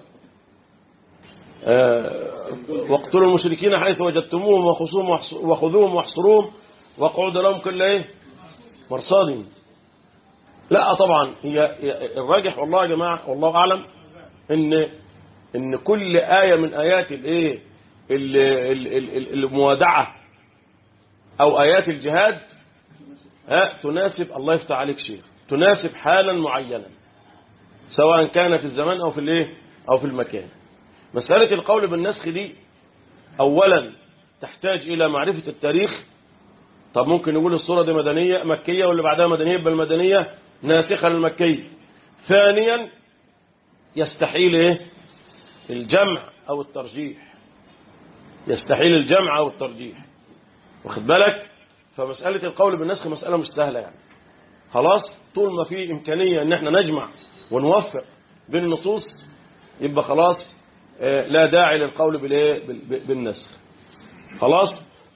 آه واقتلوا المشركين حيث وجدتموهم وخصوهم وخذوهم واحصروهم واقعدوا لهم كل ايه مرصاد لا طبعا هي هي الراجح والله يا جماعة والله أعلم ان ان كل آية من آيات الايه ال- ال- ال- ال- الموادعة او آيات الجهاد ها تناسب الله يفتح عليك شيخ تناسب حالا معينا سواء كان في الزمان او في الايه او في المكان مسألة القول بالنسخ دي اولا تحتاج الى معرفة التاريخ طب ممكن نقول الصورة دي مدنية مكية واللي بعدها مدنية يبقى المدنية ناسخة للمكية ثانيا يستحيل ايه الجمع او الترجيح يستحيل الجمع او الترجيح واخد بالك فمسألة القول بالنسخ مسألة مش سهلة يعني خلاص طول ما في إمكانية ان احنا نجمع ونوفق بين النصوص يبقى خلاص آه، لا داعي للقول بالايه بال- بالنسخ خلاص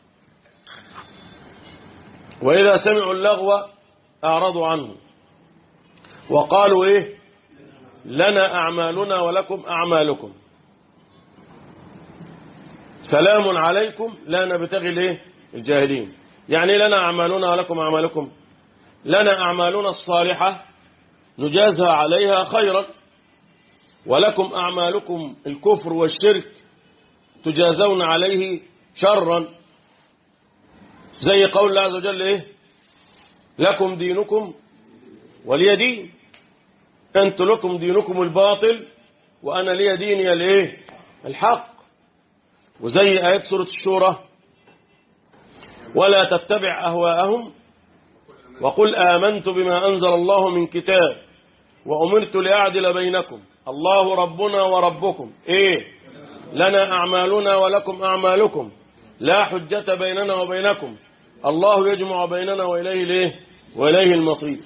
وإذا سمعوا اللغو أعرضوا عنه وقالوا إيه لنا أعمالنا ولكم أعمالكم سلام عليكم لا نبتغي الايه الجاهلين يعني لنا أعمالنا ولكم أعمالكم لنا أعمالنا الصالحة نجازى عليها خيرا ولكم أعمالكم الكفر والشرك تجازون عليه شرا زي قول الله عز وجل إيه لكم دينكم ولي دين أنت لكم دينكم الباطل وأنا لي ديني الايه الحق وزي آيات سورة الشورى ولا تتبع أهواءهم وقل آمنت بما أنزل الله من كتاب وأمرت لأعدل بينكم الله ربنا وربكم إيه لنا أعمالنا ولكم أعمالكم لا حجة بيننا وبينكم الله يجمع بيننا وإليه ليه وإليه المصير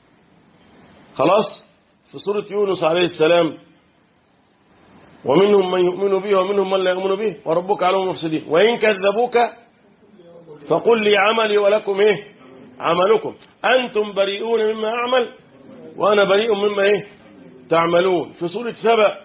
خلاص في سورة يونس عليه السلام ومنهم من يؤمن به ومنهم من لا يؤمن به وربك على المفسدين وإن كذبوك فقل لي عملي ولكم إيه عملكم أنتم بريئون مما أعمل وأنا بريء مما إيه تعملون في سورة سبأ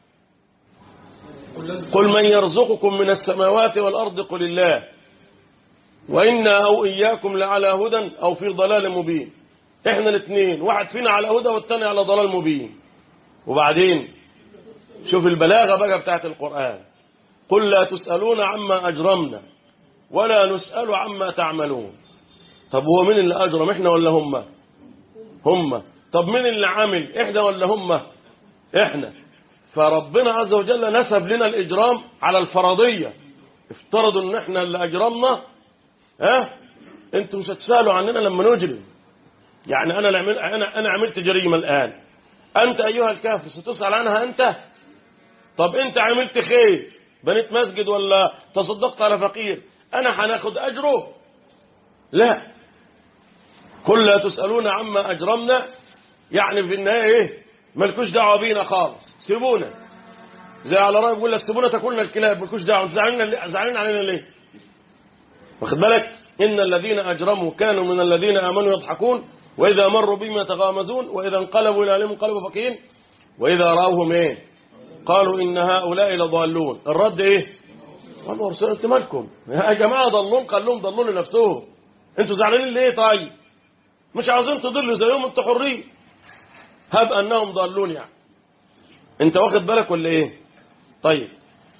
قل من يرزقكم من السماوات والأرض قل الله وإنا أو إياكم لعلى هدى أو في ضلال مبين إحنا الاثنين واحد فينا على هدى والتاني على ضلال مبين وبعدين شوف البلاغة بقى بتاعت القرآن قل لا تسألون عما أجرمنا ولا نسأل عما تعملون طب هو مين اللي أجرم إحنا ولا هم هم طب مين اللي عامل إحنا ولا هم إحنا فربنا عز وجل نسب لنا الإجرام على الفرضية افترضوا ان احنا اللي أجرمنا ها انتوا مش هتسالوا عننا لما نجرم يعني انا العمل انا انا عملت جريمه الان انت ايها الكافر ستسال عنها انت طب انت عملت خير بنيت مسجد ولا تصدقت على فقير انا هناخد اجره لا كل لا تسالون عما اجرمنا يعني في النهايه ايه مالكوش دعوه بينا خالص سيبونا زي على راي بيقول لك سيبونا تاكلنا الكلاب مالكوش دعوه زعلنا زعلانين علينا ليه واخد بالك ان الذين اجرموا كانوا من الذين امنوا يضحكون واذا مروا بهم يتغامزون واذا انقلبوا الى اهلهم انقلبوا فكين واذا راوهم ايه قالوا ان هؤلاء لضالون الرد ايه قالوا رسول انت مالكم يا جماعه ضلون قال لهم ضلوا لنفسهم انتوا زعلانين ليه طيب مش عاوزين تضلوا زيهم انتوا حرين هب انهم ضالون يعني انت واخد بالك ولا ايه طيب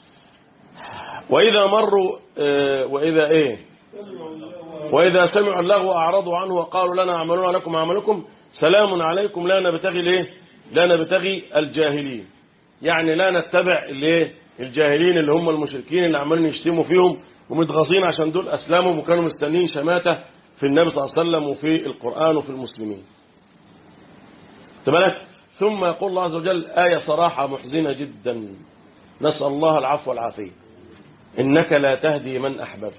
واذا مروا اه واذا ايه واذا سمعوا اللغو اعرضوا عنه وقالوا لنا اعملنا لكم اعملكم سلام عليكم لا نبتغي الايه لا نبتغي الجاهلين يعني لا نتبع الايه الجاهلين اللي هم المشركين اللي عمالين يشتموا فيهم ومتغاظين عشان دول اسلموا وكانوا مستنيين شماته في النبي صلى الله عليه وسلم وفي القران وفي المسلمين بالك ثم يقول الله عز وجل آية صراحة محزنة جدا نسأل الله العفو والعافية إنك لا تهدي من أحببت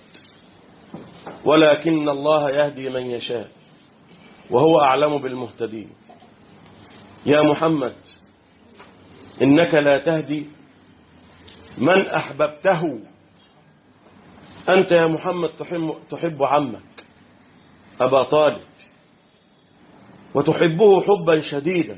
ولكن الله يهدي من يشاء وهو أعلم بالمهتدين يا محمد إنك لا تهدي من أحببته أنت يا محمد تحب, تحب عمك أبا طالب وتحبه حبا شديدا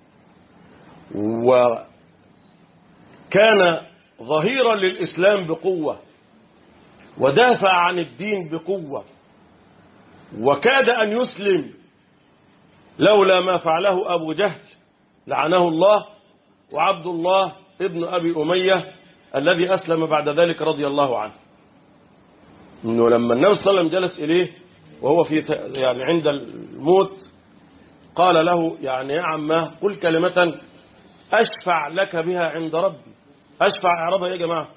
وكان ظهيرا للإسلام بقوة ودافع عن الدين بقوة وكاد أن يسلم لولا ما فعله أبو جهل لعنه الله وعبد الله ابن أبي أمية الذي أسلم بعد ذلك رضي الله عنه إنه لما النبي صلى الله عليه وسلم جلس إليه وهو في يعني عند الموت قال له يعني يا عماه قل كلمة أشفع لك بها عند ربي أشفع إعرابها إيه يا جماعة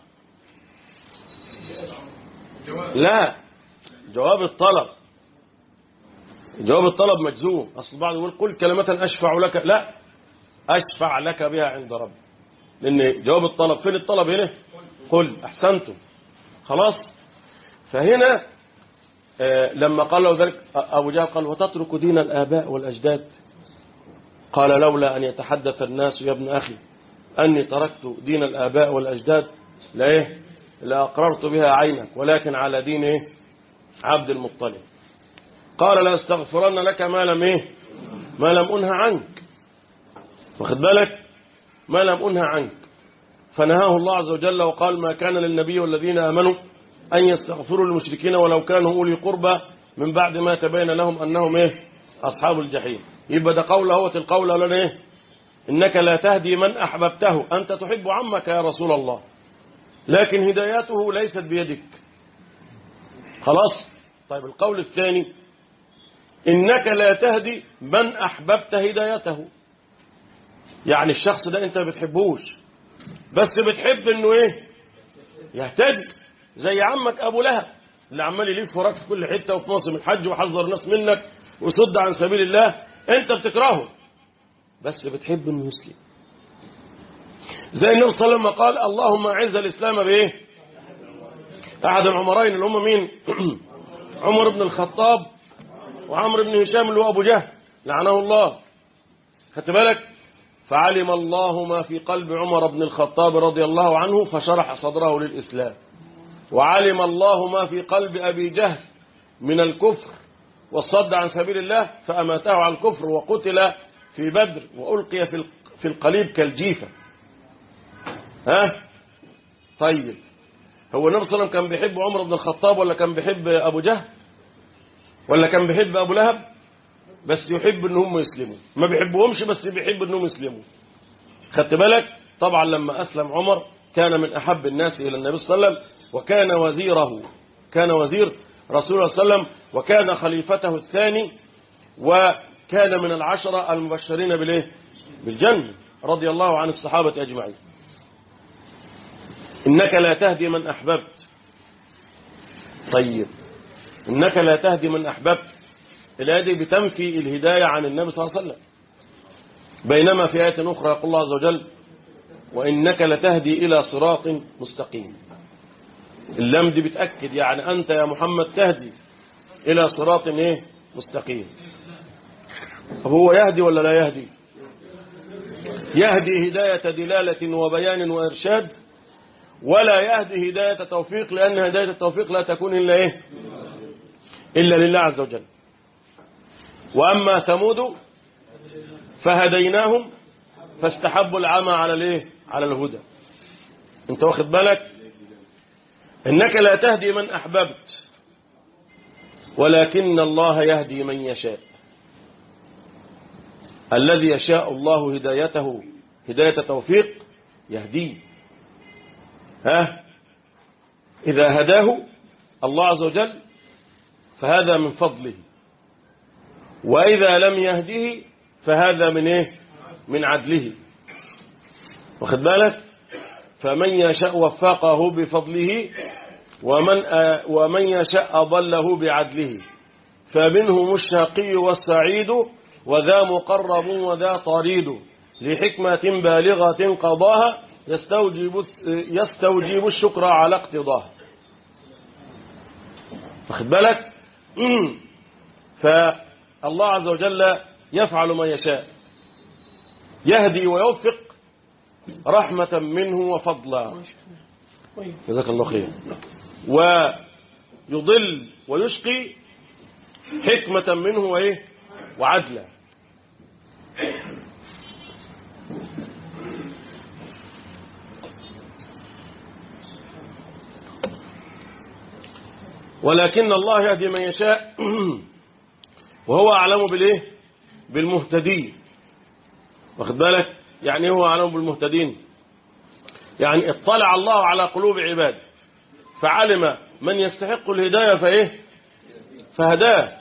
لا جواب الطلب جواب الطلب مجزوم أصل بعض يقول قل كلمة أشفع لك لا أشفع لك بها عند ربي لأن جواب الطلب فين الطلب هنا قل أحسنتم خلاص فهنا آه لما قال له ذلك أبو جهل قال وتترك دين الآباء والأجداد قال لولا أن يتحدث الناس يا ابن أخي أني تركت دين الآباء والأجداد لا إيه لأقررت بها عينك ولكن على دين إيه عبد المطلب قال لا استغفرن لك ما لم إيه ما لم أنهى عنك واخد بالك ما لم أنهى عنك فنهاه الله عز وجل وقال ما كان للنبي والذين آمنوا أن يستغفروا للمشركين ولو كانوا أولي قربى من بعد ما تبين لهم أنهم إيه أصحاب الجحيم يبقى ده قول هو القول ولا إيه إنك لا تهدي من أحببته أنت تحب عمك يا رسول الله لكن هدايته ليست بيدك خلاص طيب القول الثاني إنك لا تهدي من أحببت هدايته يعني الشخص ده أنت بتحبوش بس بتحب إنه إيه يهتدي زي عمك أبو لهب اللي عمال يلف وراك في كل حتة وفي موسم الحج وحذر الناس منك وصد عن سبيل الله أنت بتكرهه بس بتحب إنه يسلم زي النبي صلى الله عليه وسلم قال اللهم أعز الإسلام بإيه أحد العمرين اللي هم مين عمر بن الخطاب وعمر بن هشام اللي هو أبو جهل لعنه الله خدت بالك فعلم الله ما في قلب عمر بن الخطاب رضي الله عنه فشرح صدره للإسلام وعلم الله ما في قلب أبي جهل من الكفر والصد عن سبيل الله فأماته على الكفر وقتل في بدر وألقي في في القليب كالجيفة ها طيب هو النبي صلى الله عليه وسلم كان بيحب عمر بن الخطاب ولا كان بيحب أبو جهل ولا كان بيحب أبو لهب بس يحب ان هم يسلموا ما بيحبهمش بس بيحب انهم يسلموا خدت بالك طبعا لما أسلم عمر كان من أحب الناس إلى النبي صلى الله عليه وسلم وكان وزيره كان وزير رسول الله صلى الله عليه وسلم وكان خليفته الثاني وكان من العشرة المبشرين بالايه بالجنة رضي الله عن الصحابة أجمعين إنك لا تهدي من أحببت طيب إنك لا تهدي من أحببت الآية دي بتنفي الهداية عن النبي صلى الله عليه وسلم بينما في آية أخرى يقول الله عز وجل وإنك لتهدي إلى صراط مستقيم اللام دي بتأكد يعني أنت يا محمد تهدي إلى صراط إيه مستقيم طب هو يهدي ولا لا يهدي يهدي هداية دلالة وبيان وإرشاد ولا يهدي هداية توفيق لأن هداية التوفيق لا تكون إلا إيه إلا لله عز وجل وأما ثمود فهديناهم فاستحبوا العمى على الايه على الهدى انت واخد بالك انك لا تهدي من احببت ولكن الله يهدي من يشاء الذي يشاء الله هدايته هداية توفيق يهديه ها إذا هداه الله عز وجل فهذا من فضله وإذا لم يهده فهذا من إيه من عدله واخد بالك فمن يشاء وفقه بفضله ومن ومن يشاء أضله بعدله فمنهم الشقي والسعيد وذا مقرب وذا طريد لحكمة بالغة قضاها يستوجب يستوجب الشكر على اقتضاها واخد بالك فالله عز وجل يفعل ما يشاء يهدي ويوفق رحمة منه وفضلا جزاك الله خير ويضل ويشقي حكمة منه وإيه وعدلا ولكن الله يهدي من يشاء وهو أعلم بالإيه بالمهتدين واخد بالك يعني هو أعلم بالمهتدين يعني اطلع الله على قلوب عباده فعلم من يستحق الهداية فإيه فهداه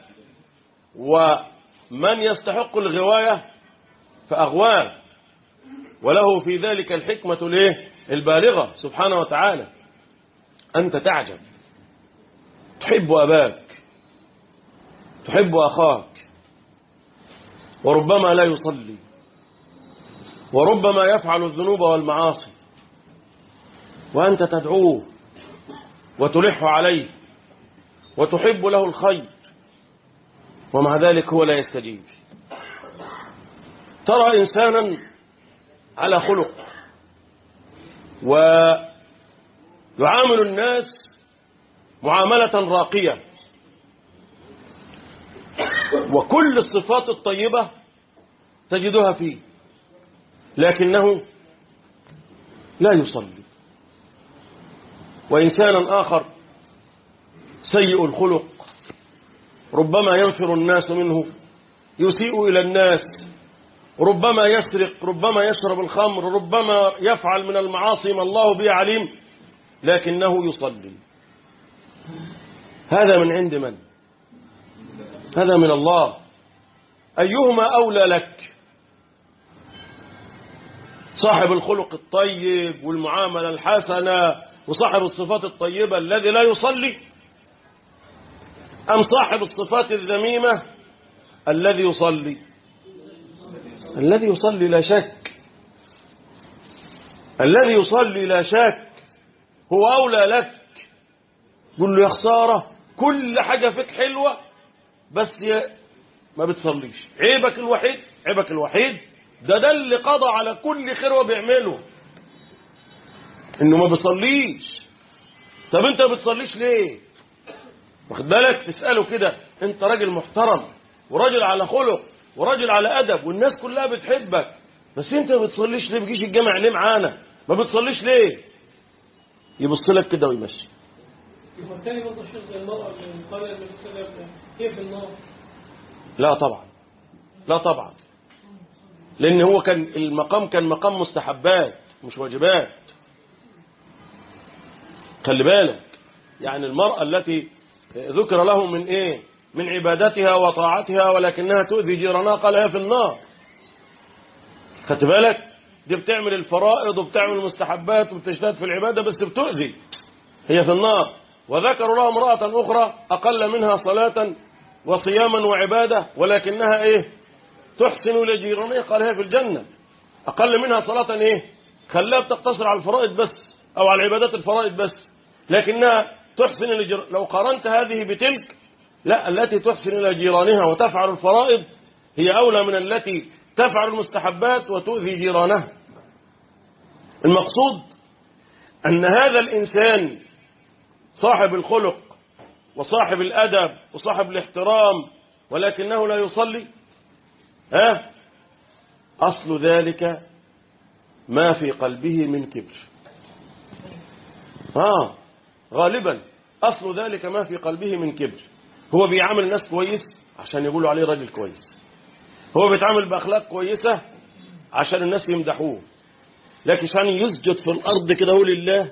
ومن يستحق الغواية فأغواه وله في ذلك الحكمة الايه البالغة سبحانه وتعالى أنت تعجب تحب أباك تحب أخاك وربما لا يصلي وربما يفعل الذنوب والمعاصي وأنت تدعوه وتلح عليه وتحب له الخير ومع ذلك هو لا يستجيب ترى إنسانا على خلق ويعامل الناس معاملة راقية وكل الصفات الطيبة تجدها فيه لكنه لا يصلي وإنسانا آخر سيء الخلق ربما ينفر الناس منه يسيء إلى الناس ربما يسرق ربما يشرب الخمر ربما يفعل من المعاصي ما الله به عليم لكنه يصلي هذا من عند من هذا من الله أيهما أولى لك صاحب الخلق الطيب والمعاملة الحسنة وصاحب الصفات الطيبة الذي لا يصلي أم صاحب الصفات الذميمة الذي يصلي الذي يصلي لا شك الذي يصلي لا شك هو أولى لك قل له يا خسارة كل حاجة فيك حلوة بس يا ما بتصليش عيبك الوحيد عيبك الوحيد ده ده اللي قضى على كل خير هو بيعمله انه ما بيصليش طب انت ما بتصليش ليه واخد بالك تساله كده انت راجل محترم وراجل على خلق وراجل على ادب والناس كلها بتحبك بس انت ما بتصليش ليه بتجيش الجامع ليه معانا ما بتصليش ليه يبص لك كده ويمشي والتاني برضه الشيخ زي المرأة اللي قال النبي صلى الله عليه وسلم هي في النار لا طبعا لا طبعا لان هو كان المقام كان مقام مستحبات مش واجبات خلي بالك يعني المرأة التي ذكر له من ايه من عبادتها وطاعتها ولكنها تؤذي جيرانها قال هي في النار خدت بالك دي بتعمل الفرائض وبتعمل المستحبات وبتجتهد في العبادة بس بتؤذي هي في النار وذكروا له امرأة أخرى أقل منها صلاة وصياما وعبادة ولكنها إيه تحسن إلى جيرانها قال هي في الجنة أقل منها صلاة إيه خلاها بتقتصر على الفرائض بس أو على العبادات الفرائض بس لكنها تحسن إلى جيران لو قارنت هذه بتلك لا التي تحسن إلى جيرانها وتفعل الفرائض هي أولى من التي تفعل المستحبات وتؤذي جيرانها المقصود أن هذا الإنسان صاحب الخلق وصاحب الأدب وصاحب الاحترام ولكنه لا يصلي ها أصل ذلك ما في قلبه من كبر آه غالبا أصل ذلك ما في قلبه من كبر هو بيعامل الناس كويس عشان يقولوا عليه راجل كويس هو بيتعامل بأخلاق كويسة عشان الناس يمدحوه لكن عشان يسجد في الأرض كده هو لله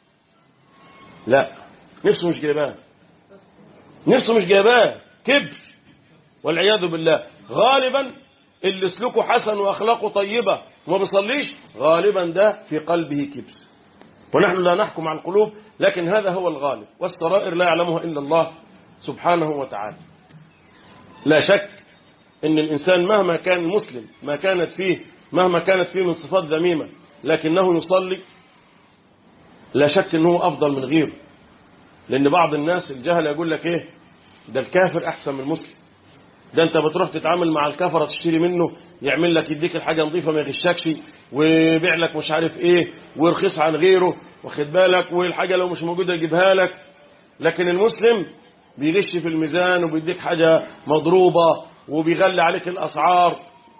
لا نفسه مش جايباه نفسه مش جايباه كبر والعياذ بالله غالبا اللي سلوكه حسن واخلاقه طيبه وما بيصليش غالبا ده في قلبه كبر ونحن لا نحكم على القلوب لكن هذا هو الغالب والسرائر لا يعلمها الا الله سبحانه وتعالى لا شك ان الانسان مهما كان مسلم ما كانت فيه مهما كانت فيه من صفات ذميمه لكنه يصلي لا شك انه افضل من غيره لان بعض الناس الجهل يقول لك ايه ده الكافر احسن من المسلم ده انت بتروح تتعامل مع الكفره تشتري منه يعمل لك يديك الحاجه نظيفه ما يغشكش ويبيع لك مش عارف ايه ويرخص عن غيره واخد بالك والحاجه لو مش موجوده يجيبها لك لكن المسلم بيغش في الميزان وبيديك حاجه مضروبه وبيغلي عليك الاسعار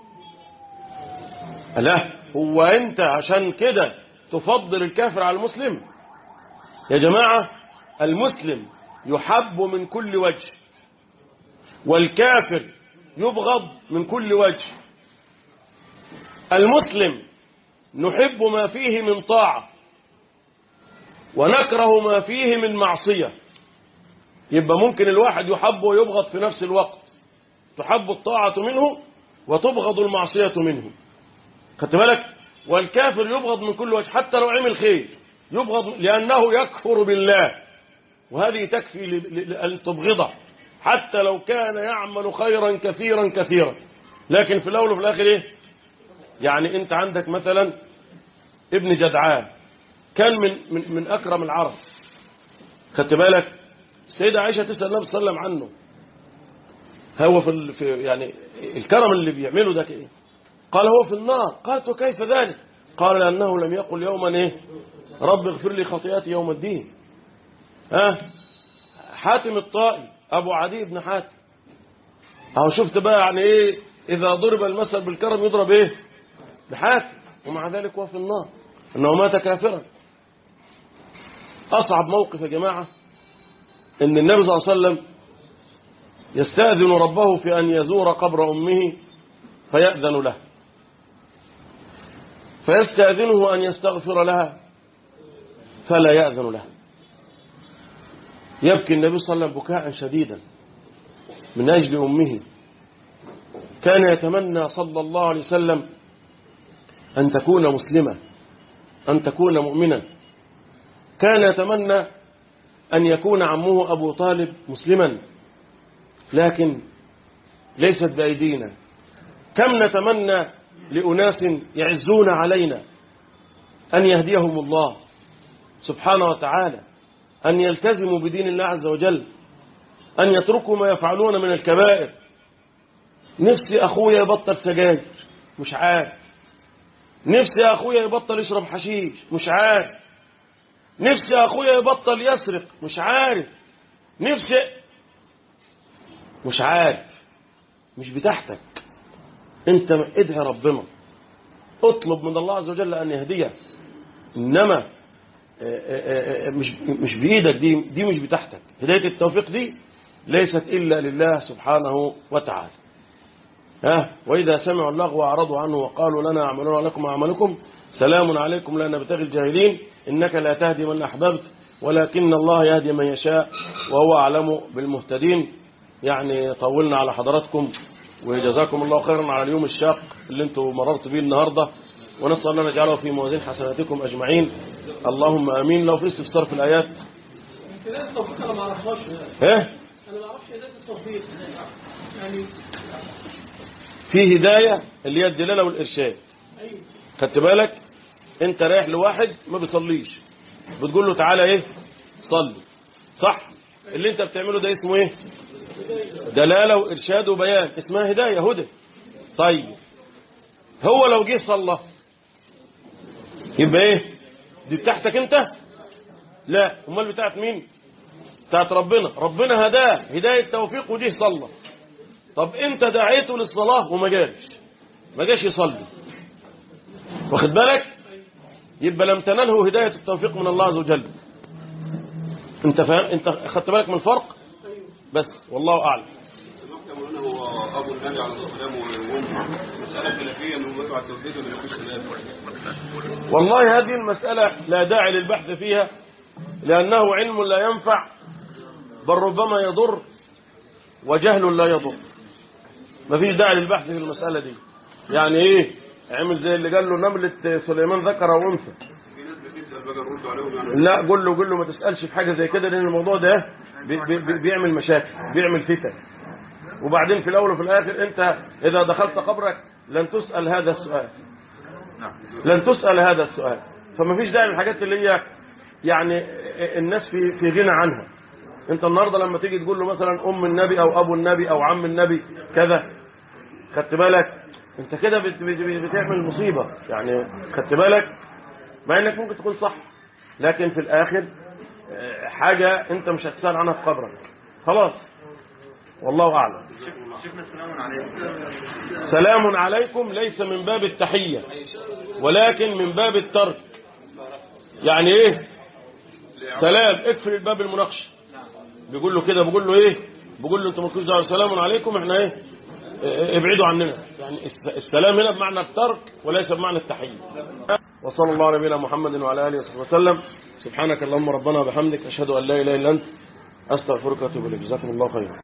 لا هو انت عشان كده تفضل الكافر على المسلم يا جماعه المسلم يحب من كل وجه والكافر يبغض من كل وجه المسلم نحب ما فيه من طاعة ونكره ما فيه من معصية يبقى ممكن الواحد يحب ويبغض في نفس الوقت تحب الطاعة منه وتبغض المعصية منه خدت بالك والكافر يبغض من كل وجه حتى لو عمل خير يبغض لأنه يكفر بالله وهذه تكفي أن تبغضه حتى لو كان يعمل خيرا كثيرا كثيرا لكن في الأول وفي الآخر إيه يعني أنت عندك مثلا ابن جدعان كان من, من, من أكرم العرب خدت بالك السيدة عائشة تسأل النبي صلى الله عليه وسلم عنه هو في, ال... في يعني الكرم اللي بيعمله ده ايه قال هو في النار قالت كيف ذلك قال لأنه لم يقل يوما ايه رب اغفر لي خطيئتي يوم الدين ها حاتم الطائي ابو عدي بن حاتم اهو شفت بقى يعني ايه اذا ضرب المثل بالكرم يضرب ايه بحاتم ومع ذلك هو في النار انه مات كافرا اصعب موقف يا جماعه ان النبي صلى الله عليه وسلم يستاذن ربه في ان يزور قبر امه فياذن له فيستاذنه ان يستغفر لها فلا ياذن له يبكي النبي صلى الله عليه وسلم بكاء شديدا من أجل أمه كان يتمنى صلى الله عليه وسلم أن تكون مسلمة أن تكون مؤمنا كان يتمنى أن يكون عمه أبو طالب مسلما لكن ليست بأيدينا كم نتمنى لأناس يعزون علينا أن يهديهم الله سبحانه وتعالى أن يلتزموا بدين الله عز وجل أن يتركوا ما يفعلون من الكبائر نفسي أخويا يبطل سجاير مش عارف نفسي أخويا يبطل يشرب حشيش مش عارف نفسي أخويا يبطل يسرق مش عارف نفسي مش عارف مش بتاعتك انت ادعي ربنا اطلب من الله عز وجل أن يهديه إنما مش مش بايدك دي دي مش بتاعتك هدايه التوفيق دي ليست الا لله سبحانه وتعالى ها واذا سمعوا اللغو اعرضوا عنه وقالوا لنا اعمالنا ولكم اعمالكم سلام عليكم لا نبتغي الجاهلين انك لا تهدي من احببت ولكن الله يهدي من يشاء وهو اعلم بالمهتدين يعني طولنا على حضراتكم وجزاكم الله خيرا على اليوم الشاق اللي انتم مررتوا بيه النهارده ونسال الله ان يجعله في موازين حسناتكم اجمعين اللهم امين لو في استفسار في الايات هداية التوفيق أنا ما أعرفهاش ها أنا ما أعرفش هداية التوفيق يعني في هداية اللي هي الدلالة والإرشاد أيوه خدت بالك انت رايح لواحد ما بيصليش بتقول له تعالى ايه صلي صح اللي انت بتعمله ده اسمه ايه دلالة وإرشاد وبيان اسمها هداية هدى طيب هو لو جه صلى يبقى ايه دي بتاعتك انت لا امال بتاعت مين بتاعت ربنا ربنا هداه هداية توفيق وجه صلى طب انت دعيته للصلاة وما جاش ما جاش يصلي واخد بالك يبقى لم تنله هداية التوفيق من الله عز وجل انت فاهم انت خدت بالك من الفرق بس والله اعلم المحكم هنا هو ابو النبي عليه الصلاه والسلام وامه مساله خلافيه من موضوع التوحيد ولا مفيش خلاف والله هذه المسألة لا داعي للبحث فيها لأنه علم لا ينفع بل ربما يضر وجهل لا يضر مفيش داعي للبحث في المسألة دي يعني ايه عمل زي اللي قال له نملة سليمان ذكر وانثى في ناس بتسال بقى نرد عليهم يعني لا قول له قول له ما تسألش في حاجة زي كده لأن الموضوع ده بي بي بي- بيعمل مشاكل بيعمل فتن وبعدين في الأول وفي الآخر أنت إذا دخلت قبرك لن تسأل هذا السؤال لن تسأل هذا السؤال فما فيش داعي للحاجات اللي هي يعني الناس في في غنى عنها انت النهارده لما تيجي تقول له مثلا ام النبي او ابو النبي او عم النبي كذا خدت بالك انت كده بت- بت- بتعمل مصيبه يعني خدت بالك مع انك ممكن تكون صح لكن في الاخر آه، حاجه انت مش هتسال عنها في قبرك خلاص والله اعلم شفنا السلام عليكم سلام عليكم ليس من باب التحية ولكن من باب الترك يعني ايه سلام اقفل الباب المناقشة بيقول له كده بيقول له ايه بيقول له انتوا مالكوش دعوه سلام عليكم احنا ايه اه، ابعدوا عننا يعني الس- السلام هنا بمعنى الترك وليس بمعنى التحية وصلى الله على نبينا محمد وعلى اله وصحبه وسلم سبحانك اللهم ربنا وبحمدك اشهد ان لا اله الا انت استغفرك واتوب اليك جزاكم الله خيرا